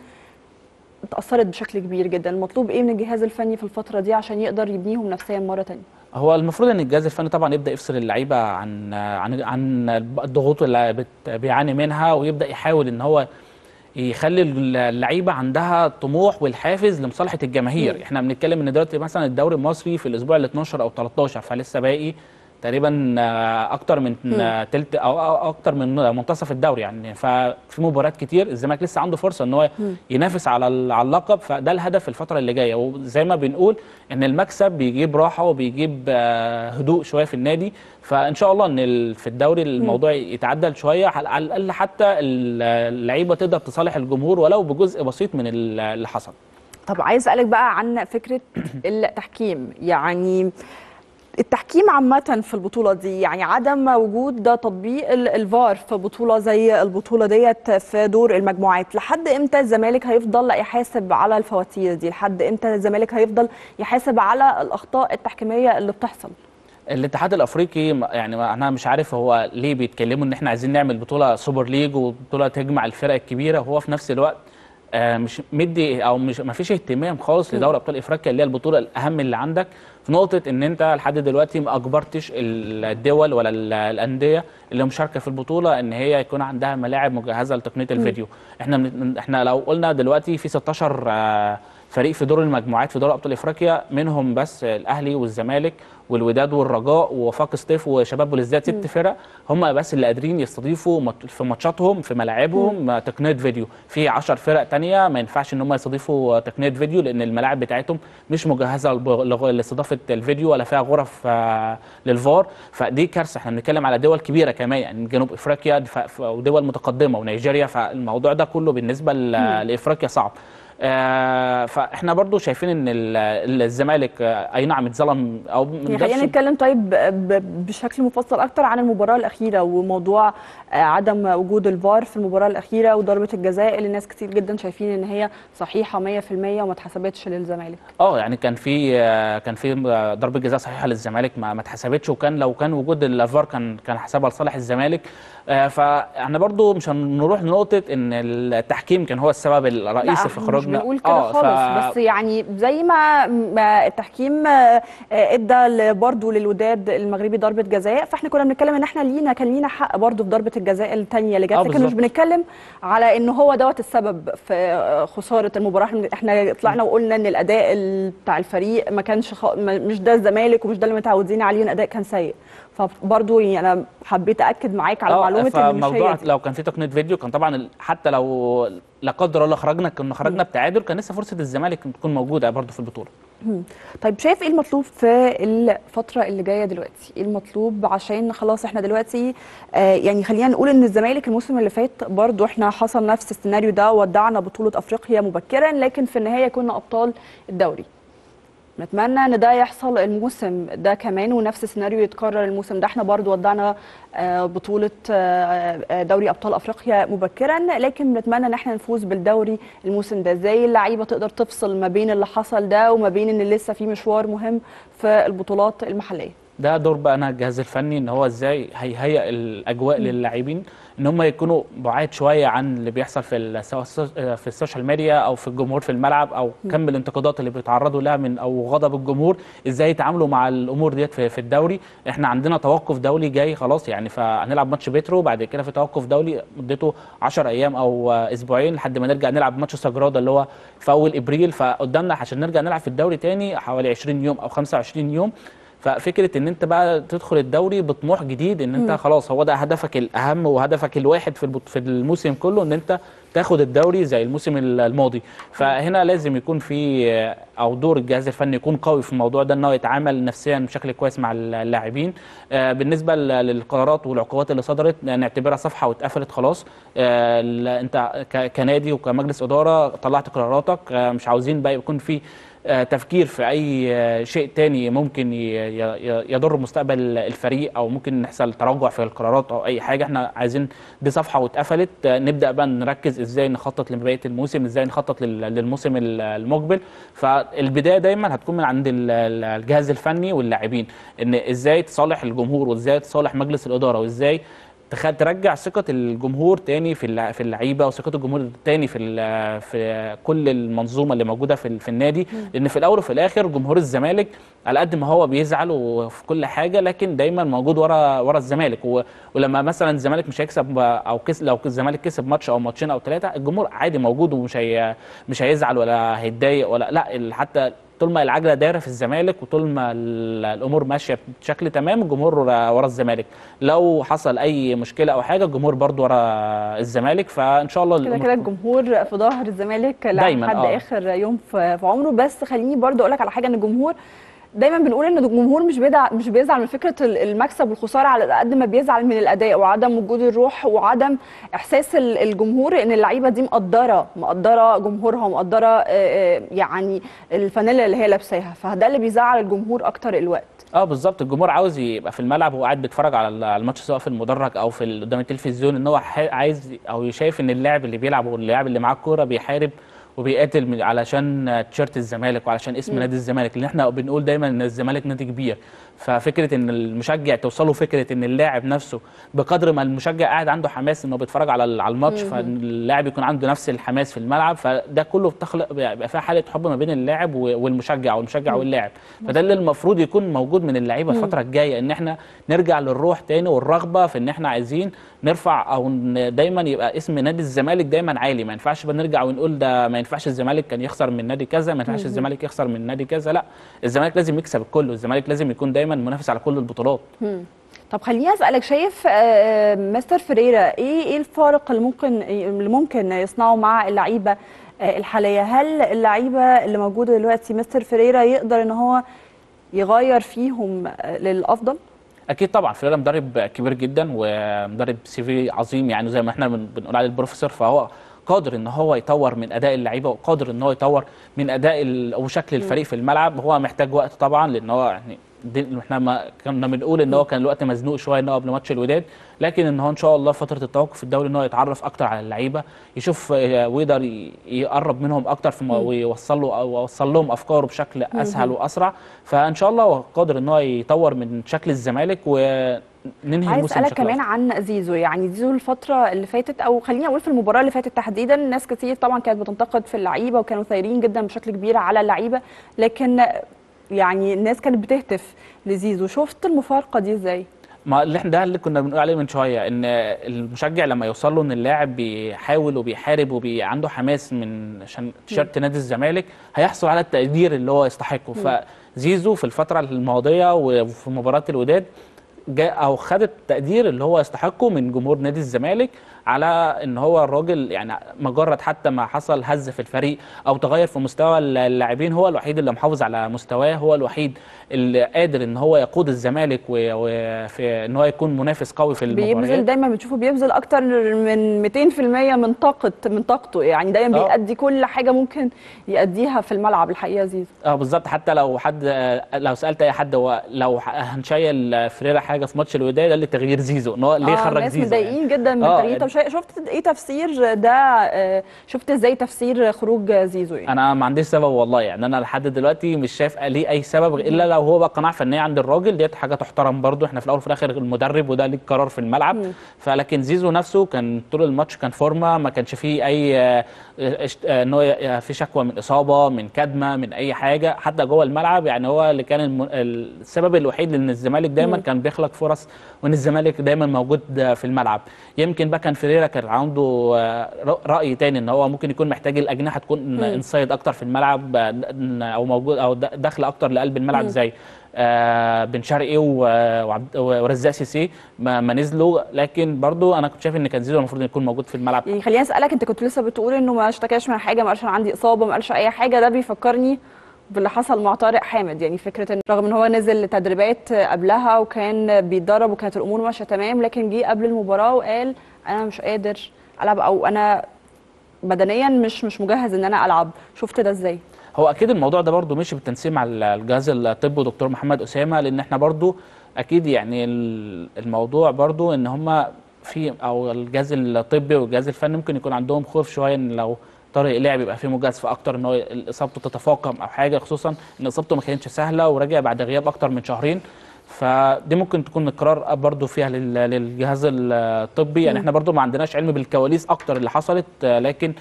اتاثرت بشكل كبير جدا المطلوب ايه من الجهاز الفني في الفتره دي عشان يقدر يبنيهم نفسيا مره تانية هو المفروض ان الجهاز الفني طبعا يبدا يفصل اللعيبه عن عن عن الضغوط اللي بت- بيعاني منها ويبدا يحاول ان هو يخلي اللعيبه عندها طموح والحافز لمصالحه الجماهير احنا بنتكلم ان دلوقتي مثلا الدوري المصري في الاسبوع ال 12 او 13 فلسه باقي تقريبا آه، اكتر من آه، تلت او أو اكتر من منتصف الدوري يعني ففي مباريات كتير الزمالك لسه عنده فرصه ان هو ينافس على ال- على اللقب فده الهدف الفتره اللي جايه وزي ما بنقول ان المكسب بيجيب راحه وبيجيب آه، هدوء شويه في النادي فان شاء الله ان ال- في الدوري الموضوع يتعدل شويه على على الاقل حتى ال- اللعيبه تقدر تصالح الجمهور ولو بجزء بسيط من ال- اللي حصل طب عايز اسالك بقى عن فكره التحكيم يعني التحكيم عامة في البطولة دي يعني عدم وجود ده تطبيق ال- الفار في بطولة زي البطولة ديت في دور المجموعات لحد امتى الزمالك هيفضل يحاسب على الفواتير دي لحد امتى الزمالك هيفضل يحاسب على الأخطاء التحكيمية اللي بتحصل الاتحاد الافريقي م- يعني ما- انا مش عارف هو ليه بيتكلموا ان احنا عايزين نعمل بطوله سوبر ليج وبطوله تجمع الفرق الكبيره وهو في نفس الوقت آه، مش مدي او مش ما فيش اهتمام خالص لدوري ابطال افريقيا اللي هي البطوله الاهم اللي عندك في نقطه ان انت لحد دلوقتي ما اجبرتش الدول ولا ال- الانديه اللي مشاركه في البطوله ان هي يكون عندها ملاعب مجهزه لتقنيه الفيديو احنا من احنا لو قلنا دلوقتي في 16 آه، فريق في دور المجموعات في دوري ابطال افريقيا منهم بس الاهلي والزمالك والوداد والرجاء ووفاق سطيف وشباب بلوزداد ست فرق هم بس اللي قادرين يستضيفوا مات- في ماتشاتهم في ملاعبهم تقنيه فيديو في 10 فرق تانية ما ينفعش ان هم يستضيفوا تقنيه فيديو لان الملاعب بتاعتهم مش مجهزه لب- لغ- لاستضافه الفيديو ولا فيها غرف آه، للفار فدي كارثه احنا بنتكلم على دول كبيره كمان يعني جنوب افريقيا ف- ف- ودول متقدمه ونيجيريا فالموضوع ده كله بالنسبه ل- لافريقيا صعب آه، فاحنا برضو شايفين ان ال- الزمالك آه، اي نعم اتظلم او يعني مقدرش- خلينا نتكلم طيب ب- بشكل مفصل اكتر عن المباراه الاخيره وموضوع آه، عدم وجود الفار في المباراه الاخيره وضربه الجزاء اللي ناس كتير جدا شايفين ان هي صحيحه 100% وما اتحسبتش للزمالك اه يعني كان في آه، كان في آه، ضربه جزاء صحيحه للزمالك ما ما اتحسبتش وكان لو كان وجود الفار كان كان حسابها لصالح الزمالك آه، فاحنا برضو مش هنروح لنقطه ان التحكيم كان هو السبب الرئيسي لا في مش خروجنا بنقول كده آه، خالص بس يعني زي ما ما التحكيم آه، آه، ادى برضه للوداد المغربي ضربه جزاء فاحنا كنا بنتكلم ان احنا لينا كان لينا حق برضه في ضربه الجزاء الثانيه اللي جت آه، لكن مش بالظبط. بنتكلم على ان هو دوت السبب في آه، خساره المباراه إحنا- احنا طلعنا وقلنا ان الاداء ال- بتاع الفريق ما كانش خ... ما- مش ده الزمالك ومش ده اللي متعودين عليه الاداء كان سيء فبرضه يعني انا حبيت اكد معاك على آه، معلومه ان مش فموضوع هي دي. لو كان في تقنيه فيديو كان طبعا ال- حتى لو لا قدر الله خرجنا كنا خرجنا بتعادل كان لسه فرصه الزمالك تكون موجوده برضو في البطوله طيب شايف ايه المطلوب في الفترة اللي جاية دلوقتي؟ ايه المطلوب عشان خلاص احنا دلوقتي آه يعني خلينا نقول ان الزمالك الموسم اللي فات برضو احنا حصل نفس السيناريو ده ودعنا بطولة افريقيا مبكرا لكن في النهاية كنا ابطال الدوري. نتمنى ان ده يحصل الموسم ده كمان ونفس السيناريو يتكرر الموسم ده احنا برضو ودعنا آه، بطولة آه، آه، دوري ابطال افريقيا مبكرا لكن نتمنى ان احنا نفوز بالدوري الموسم ده ازاي اللعيبة تقدر تفصل ما بين اللي حصل ده وما بين ان لسه في مشوار مهم في البطولات المحلية ده دور بقى انا الجهاز الفني ان هو ازاي هيهيئ الاجواء للاعبين ان هم يكونوا بعاد شويه عن اللي بيحصل في ال- سواء السوش- في السوشيال ميديا او في الجمهور في الملعب او كم الانتقادات اللي بيتعرضوا لها من او غضب الجمهور ازاي يتعاملوا مع الامور ديت في, في الدوري احنا عندنا توقف دولي جاي خلاص يعني فهنلعب ماتش بيترو بعد كده في توقف دولي مدته 10 ايام او آه، اسبوعين لحد ما نرجع نلعب ماتش سجراده اللي هو في اول ابريل فقدامنا عشان نرجع نلعب في الدوري تاني حوالي 20 يوم او 25 يوم ففكره ان انت بقى تدخل الدوري بطموح جديد ان انت خلاص هو ده هدفك الاهم وهدفك الواحد في البط- في الموسم كله ان انت تاخد الدوري زي الموسم الماضي فهنا لازم يكون في او دور الجهاز الفني يكون قوي في الموضوع ده ان هو يتعامل نفسيا بشكل كويس مع اللاعبين آه، بالنسبه ل- للقرارات والعقوبات اللي صدرت نعتبرها صفحه واتقفلت خلاص آه، ال- انت ك- كنادي وكمجلس اداره طلعت قراراتك آه، مش عاوزين بقى يكون في آه، تفكير في اي آه، شيء تاني ممكن ي- ي- يضر مستقبل الفريق او ممكن يحصل تراجع في القرارات او اي حاجه احنا عايزين دي صفحه واتقفلت آه، نبدا بقى نركز ازاي نخطط لبقيه الموسم ازاي نخطط لل- للموسم ال- المقبل فالبدايه دايما هتكون من عند ال- ال- الجهاز الفني واللاعبين ان ازاي تصالح الجمهور وازاي تصالح مجلس الاداره وازاي تخ- ترجع ثقة الجمهور تاني في اللع- في اللعيبة وثقة الجمهور تاني في ال- في كل المنظومة اللي موجودة في ال- في النادي لأن في الأول وفي الآخر جمهور الزمالك على قد ما هو بيزعل وفي كل حاجة لكن دايما موجود ورا ورا الزمالك و- ولما مثلا الزمالك مش هيكسب أو كس لو الزمالك كسب ماتش أو ماتشين أو ثلاثة الجمهور عادي موجود ومش هي مش هيزعل ولا هيتضايق ولا لا ال- حتى طول ما العجله دايره في الزمالك وطول ما ال- الامور ماشيه بشكل تمام الجمهور ورا ورا الزمالك لو حصل اي مشكله او حاجه الجمهور برضو ورا الزمالك فان شاء الله كده الأمور كده تكون- الجمهور في ظهر الزمالك دايماً، لحد آه. اخر يوم في في عمره بس خليني برضو اقول لك على حاجه ان الجمهور دايما بنقول ان الجمهور مش بيزعل مش بيزعل من فكره ال- المكسب والخساره على قد ما بيزعل من الاداء وعدم وجود الروح وعدم احساس ال- الجمهور ان اللعيبه دي مقدره مقدره جمهورها مقدره آه، آه، يعني الفانيلا اللي هي لابساها فده اللي بيزعل الجمهور اكتر الوقت اه بالظبط الجمهور عاوز يبقى في الملعب وهو قاعد بيتفرج على ال- على الماتش سواء في المدرج او في ال- قدام التلفزيون ان هو ح- عايز او شايف ان اللاعب اللي بيلعب واللاعب اللي معاه الكوره بيحارب وبيقاتل من- علشان تيشيرت الزمالك وعلشان اسم نادي الزمالك لان احنا بنقول دايما ان الزمالك نادي كبير ففكره ان المشجع توصله فكره ان اللاعب نفسه بقدر ما المشجع قاعد عنده حماس انه بيتفرج على ال- على الماتش فاللاعب يكون عنده نفس الحماس في الملعب فده كله بتخلق بيبقى فيها حاله حب ما بين اللاعب و- والمشجع والمشجع واللاعب فده اللي المفروض يكون موجود من اللعيبه الفتره الجايه ان احنا نرجع للروح تاني والرغبه في ان احنا عايزين نرفع او ن- دايما يبقى اسم نادي الزمالك دايما عالي ما ينفعش بنرجع ونقول ده ما ينفعش الزمالك كان يخسر من نادي كذا ما ينفعش الزمالك يخسر من نادي كذا لا الزمالك لازم يكسب الكل والزمالك لازم يكون دايما منافس على كل البطولات طب خليني اسالك شايف آه، مستر فريرا ايه ايه الفارق اللي ممكن اللي ممكن يصنعه مع اللعيبه آه، الحاليه هل اللعيبه اللي موجوده دلوقتي مستر فريرا يقدر ان هو يغير فيهم آه، للافضل اكيد طبعا فيريرا مدرب كبير جدا ومدرب سي في عظيم يعني زي ما احنا بن- بنقول عليه البروفيسور فهو قادر ان هو يطور من اداء اللعيبه وقادر ان هو يطور من اداء ال- او شكل الفريق في الملعب هو محتاج وقت طبعا لان هو يعني دي احنا ما كنا بنقول ان هو كان الوقت مزنوق شويه ان هو قبل ماتش الوداد لكن ان هو ان شاء الله فتره التوقف في الدوري ان هو يتعرف اكتر على اللعيبه يشوف آه، ويقدر ي- يقرب منهم اكتر في م- ويوصل له او يوصل لهم افكاره بشكل اسهل واسرع فان شاء الله هو قادر ان هو يطور من شكل الزمالك وننهي عايز الموسم اسالك بشكل كمان أفضل. عن زيزو يعني زيزو الفتره اللي فاتت او خليني اقول في المباراه اللي فاتت تحديدا ناس كتير طبعا كانت بتنتقد في اللعيبه وكانوا ثايرين جدا بشكل كبير على اللعيبه لكن يعني الناس كانت بتهتف لزيزو شفت المفارقه دي ازاي ما اللي احنا ده اللي كنا بنقول عليه من شويه ان المشجع لما يوصل له ان اللاعب بيحاول وبيحارب وعنده حماس من عشان تيشيرت نادي الزمالك هيحصل على التقدير اللي هو يستحقه فزيزو في الفتره الماضيه وفي مباراه الوداد جاء او خد التقدير اللي هو يستحقه من جمهور نادي الزمالك على ان هو الراجل يعني مجرد حتى ما حصل هز في الفريق او تغير في مستوى اللاعبين هو الوحيد اللي محافظ على مستواه هو الوحيد اللي قادر ان هو يقود الزمالك و- وفي ان هو يكون منافس قوي في بيبذل المباريات دايما بتشوفه بيبذل اكتر من 200% من طاقه من طاقته يعني دايما آه. بيأدي كل حاجه ممكن يأديها في الملعب الحقيقه زيزو اه بالظبط حتى لو حد لو سالت اي حد هو لو هنشيل فريرة حاجه في ماتش الوداد قال لي تغيير زيزو ان هو ليه آه، خرج الناس زيزو يعني. متضايقين جدا من آه، طريقه طب شا- شفت ايه تفسير ده آه، شفت ازاي تفسير خروج زيزو يعني انا ما عنديش سبب والله يعني انا لحد دلوقتي مش شايف ليه اي سبب الا لو هو بقى قناعه فنيه عند الراجل ديت حاجه تحترم برضو احنا في الاول وفي الاخر المدرب وده ليه القرار في الملعب فلكن زيزو نفسه كان طول الماتش كان فورمه ما كانش فيه اي آه، اشت- آه، ان هو ي- في شكوى من اصابه من كدمه من اي حاجه حتى جوه الملعب يعني هو اللي كان الم- السبب الوحيد لان الزمالك دايما كان بيخلق فرص وان الزمالك دايما موجود في الملعب يمكن بقى كان فيريرا كان عنده آه، ر- راي تاني ان هو ممكن يكون محتاج الاجنحه تكون انسايد اكتر في الملعب آه، ن- او موجود او د- داخله اكتر لقلب الملعب زي آه، بن شرقي و- وعبد- ورزاق سيسي ما, ما نزلوا لكن برضو انا كنت شايف ان كان زيزو المفروض يكون موجود في الملعب يعني خليني اسالك انت كنت لسه بتقول انه ما اشتكاش من حاجه ما قالش انا عندي اصابه ما قالش اي حاجه ده بيفكرني باللي حصل مع طارق حامد يعني فكره ان رغم ان هو نزل تدريبات قبلها وكان بيتدرب وكانت الامور ماشيه تمام لكن جه قبل المباراه وقال انا مش قادر العب او انا بدنيا مش مش مجهز ان انا العب شفت ده ازاي هو اكيد الموضوع ده برضو مشي بالتنسيق مع ال- الجهاز الطبي ودكتور محمد اسامه لان احنا برضو اكيد يعني ال- الموضوع برضو ان هم في او الجهاز الطبي والجهاز الفني ممكن يكون عندهم خوف شويه ان لو طارق لعب يبقى فيه مجازفه اكتر ان هو اصابته تتفاقم او حاجه خصوصا ان اصابته ما كانتش سهله ورجع بعد غياب اكتر من شهرين فدي ممكن تكون القرار برضو فيها لل- للجهاز الطبي يعني احنا برضو ما عندناش علم بالكواليس اكتر اللي حصلت آه، لكن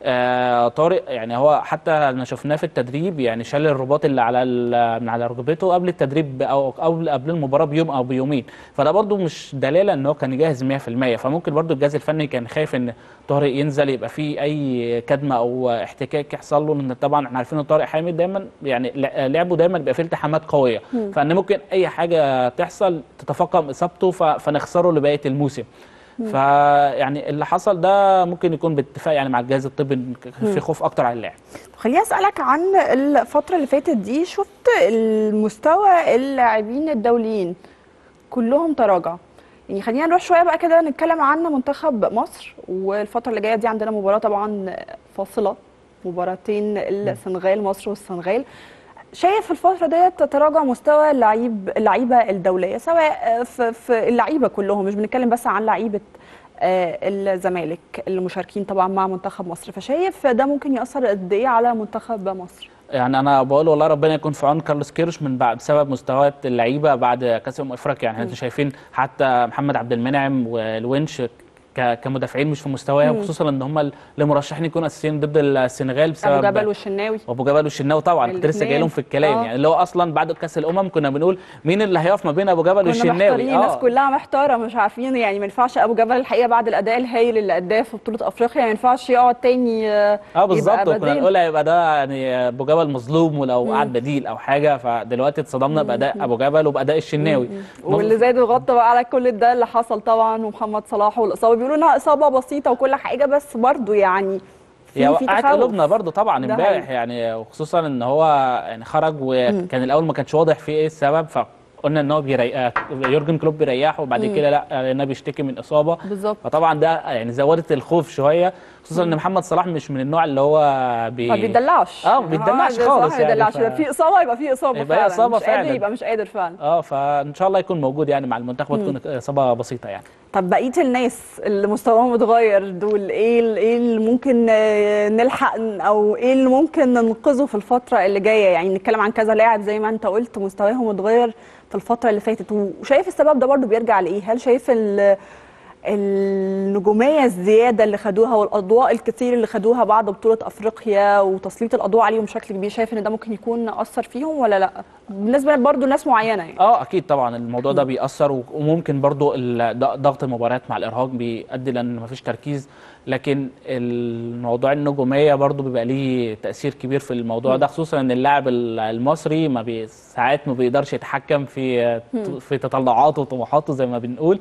آه طارق يعني هو حتى انا شفناه في التدريب يعني شال الرباط اللي على ال- من على ركبته قبل التدريب او قبل قبل المباراه بيوم او بيومين فده برضو مش دلاله ان هو كان جاهز 100% فممكن برضو الجهاز الفني كان خايف ان طارق ينزل يبقى فيه اي كدمه او احتكاك يحصل له لان طبعا احنا عارفين ان طارق حامد دايما يعني لع- لعبه دايما بيبقى فيه التحامات قويه فان ممكن اي حاجه تحصل تتفاقم اصابته ف- فنخسره لبقيه الموسم فيعني اللي حصل ده ممكن يكون باتفاق يعني مع الجهاز الطبي إن في خوف اكتر على اللاعب خليني اسالك عن الفتره اللي فاتت دي شفت المستوى اللاعبين الدوليين كلهم تراجع يعني خلينا نروح شويه بقى كده نتكلم عن منتخب مصر والفتره اللي جايه دي عندنا مباراه طبعا فاصله مباراتين السنغال مصر والسنغال شايف الفتره ديت تراجع مستوى اللعيب اللعيبه الدوليه سواء في, في اللعيبه كلهم مش بنتكلم بس عن لعيبه آه، الزمالك اللي مشاركين طبعا مع منتخب مصر فشايف ده ممكن ياثر قد ايه على منتخب مصر يعني انا بقول والله ربنا يكون في عون كارلوس كيروش من بعد بسبب مستويات اللعيبه بعد كاس امم افريقيا يعني انتوا شايفين حتى محمد عبد المنعم والونش ك- كمدافعين مش في مستواهم خصوصا ان هم اللي مرشحين يكونوا اساسيين ضد السنغال بسبب ابو جبل والشناوي وابو جبل والشناوي طبعا كنت لسه الاتنين. جاي لهم في الكلام آه. يعني اللي هو اصلا بعد كاس الامم كنا بنقول مين اللي هيقف ما بين ابو جبل كنا والشناوي محتارين الناس كلها محتاره مش عارفين يعني ما ينفعش ابو جبل الحقيقه بعد الاداء الهايل اللي اداه في بطوله افريقيا ما ينفعش يقعد تاني آه، اه بالظبط يبقى وكنا بديل. نقول هيبقى ده يعني ابو جبل مظلوم ولو قعد بديل او حاجه فدلوقتي اتصدمنا باداء ابو جبل وباداء الشناوي واللي زاد الغطا بقى على كل ده اللي حصل طبعا ومحمد صلاح والاصابه بيقولوا انها اصابه بسيطه وكل حاجه بس برضه يعني هي في في وقعت تخوف. قلوبنا برضو طبعا ده امبارح حقيقي. يعني وخصوصا ان هو يعني خرج وكان الاول ما كانش واضح فيه ايه السبب فقلنا ان هو بيريح يورجن كلوب بيريحه وبعد كده لا لانه بيشتكي من اصابه بالظبط فطبعا ده يعني زودت الخوف شويه خصوصا ان محمد صلاح مش من النوع اللي هو بي... ما بيدلعش اه ما بيدلعش آه، خالص صح، يعني، بيدلعش ف- يبقى في اصابه يبقى في اصابه يبقى هي فعلا إصابة مش قادر فعلا. يبقى مش قادر فعلا اه فان شاء الله يكون موجود يعني مع المنتخب وتكون اصابه بسيطه يعني طب بقيه الناس اللي مستواهم اتغير دول ايه ال- ايه اللي ممكن آه، نلحق ن- او ايه اللي ممكن ننقذه في الفتره اللي جايه يعني نتكلم عن كذا لاعب زي ما انت قلت مستواهم اتغير في الفتره اللي فاتت وشايف السبب ده برضو بيرجع لايه هل شايف ال النجوميه الزياده اللي خدوها والاضواء الكتير اللي خدوها بعد بطوله افريقيا وتسليط الاضواء عليهم بشكل كبير شايف ان ده ممكن يكون اثر فيهم ولا لا بالنسبه برضو لناس معينه يعني اه اكيد طبعا الموضوع ده بيأثر و- وممكن برضو ال- ض- ضغط المباريات مع الارهاق بيؤدي لان مفيش تركيز لكن الموضوع النجوميه برضو بيبقى ليه تأثير كبير في الموضوع ده خصوصا ان اللاعب ال- المصري ما بي ساعات ما بيقدرش يتحكم في في تطلعاته وطموحاته زي ما بنقول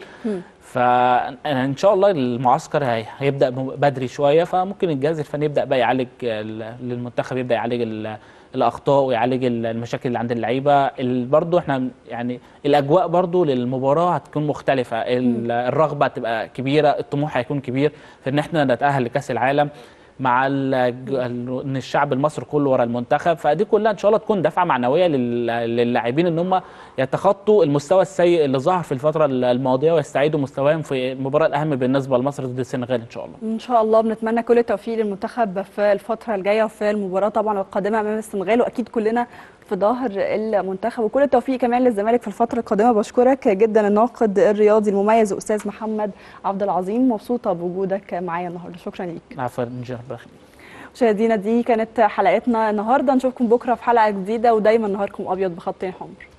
فان شاء الله المعسكر هي- هيبدا م- بدري شويه فممكن الجهاز الفني يبدا بقى يعالج ال- للمنتخب يبدا يعالج ال- الاخطاء ويعالج ال- المشاكل اللي عند اللعيبه ال- برضو احنا يعني الاجواء برضو للمباراه هتكون مختلفه ال- الرغبه هتبقى كبيره الطموح هيكون كبير في ان احنا نتاهل لكاس العالم مع ال- ال- ان الشعب المصري كله ورا المنتخب فدي كلها ان شاء الله تكون دفعه معنويه لل- للاعبين ان هم يتخطوا المستوى السيء اللي ظهر في الفتره الماضيه ويستعيدوا مستواهم في المباراه الاهم بالنسبه لمصر ضد السنغال ان شاء الله ان شاء الله بنتمنى كل التوفيق للمنتخب في الفتره الجايه وفي المباراه طبعا القادمه امام السنغال واكيد كلنا في ظهر المنتخب وكل التوفيق كمان للزمالك في الفتره القادمه بشكرك جدا الناقد الرياضي المميز استاذ محمد عبد العظيم مبسوطه بوجودك معايا النهارده شكرا ليك عفوا نجاح بخير مشاهدينا دي كانت حلقتنا النهارده نشوفكم بكره في حلقه جديده ودايما نهاركم ابيض بخطين حمر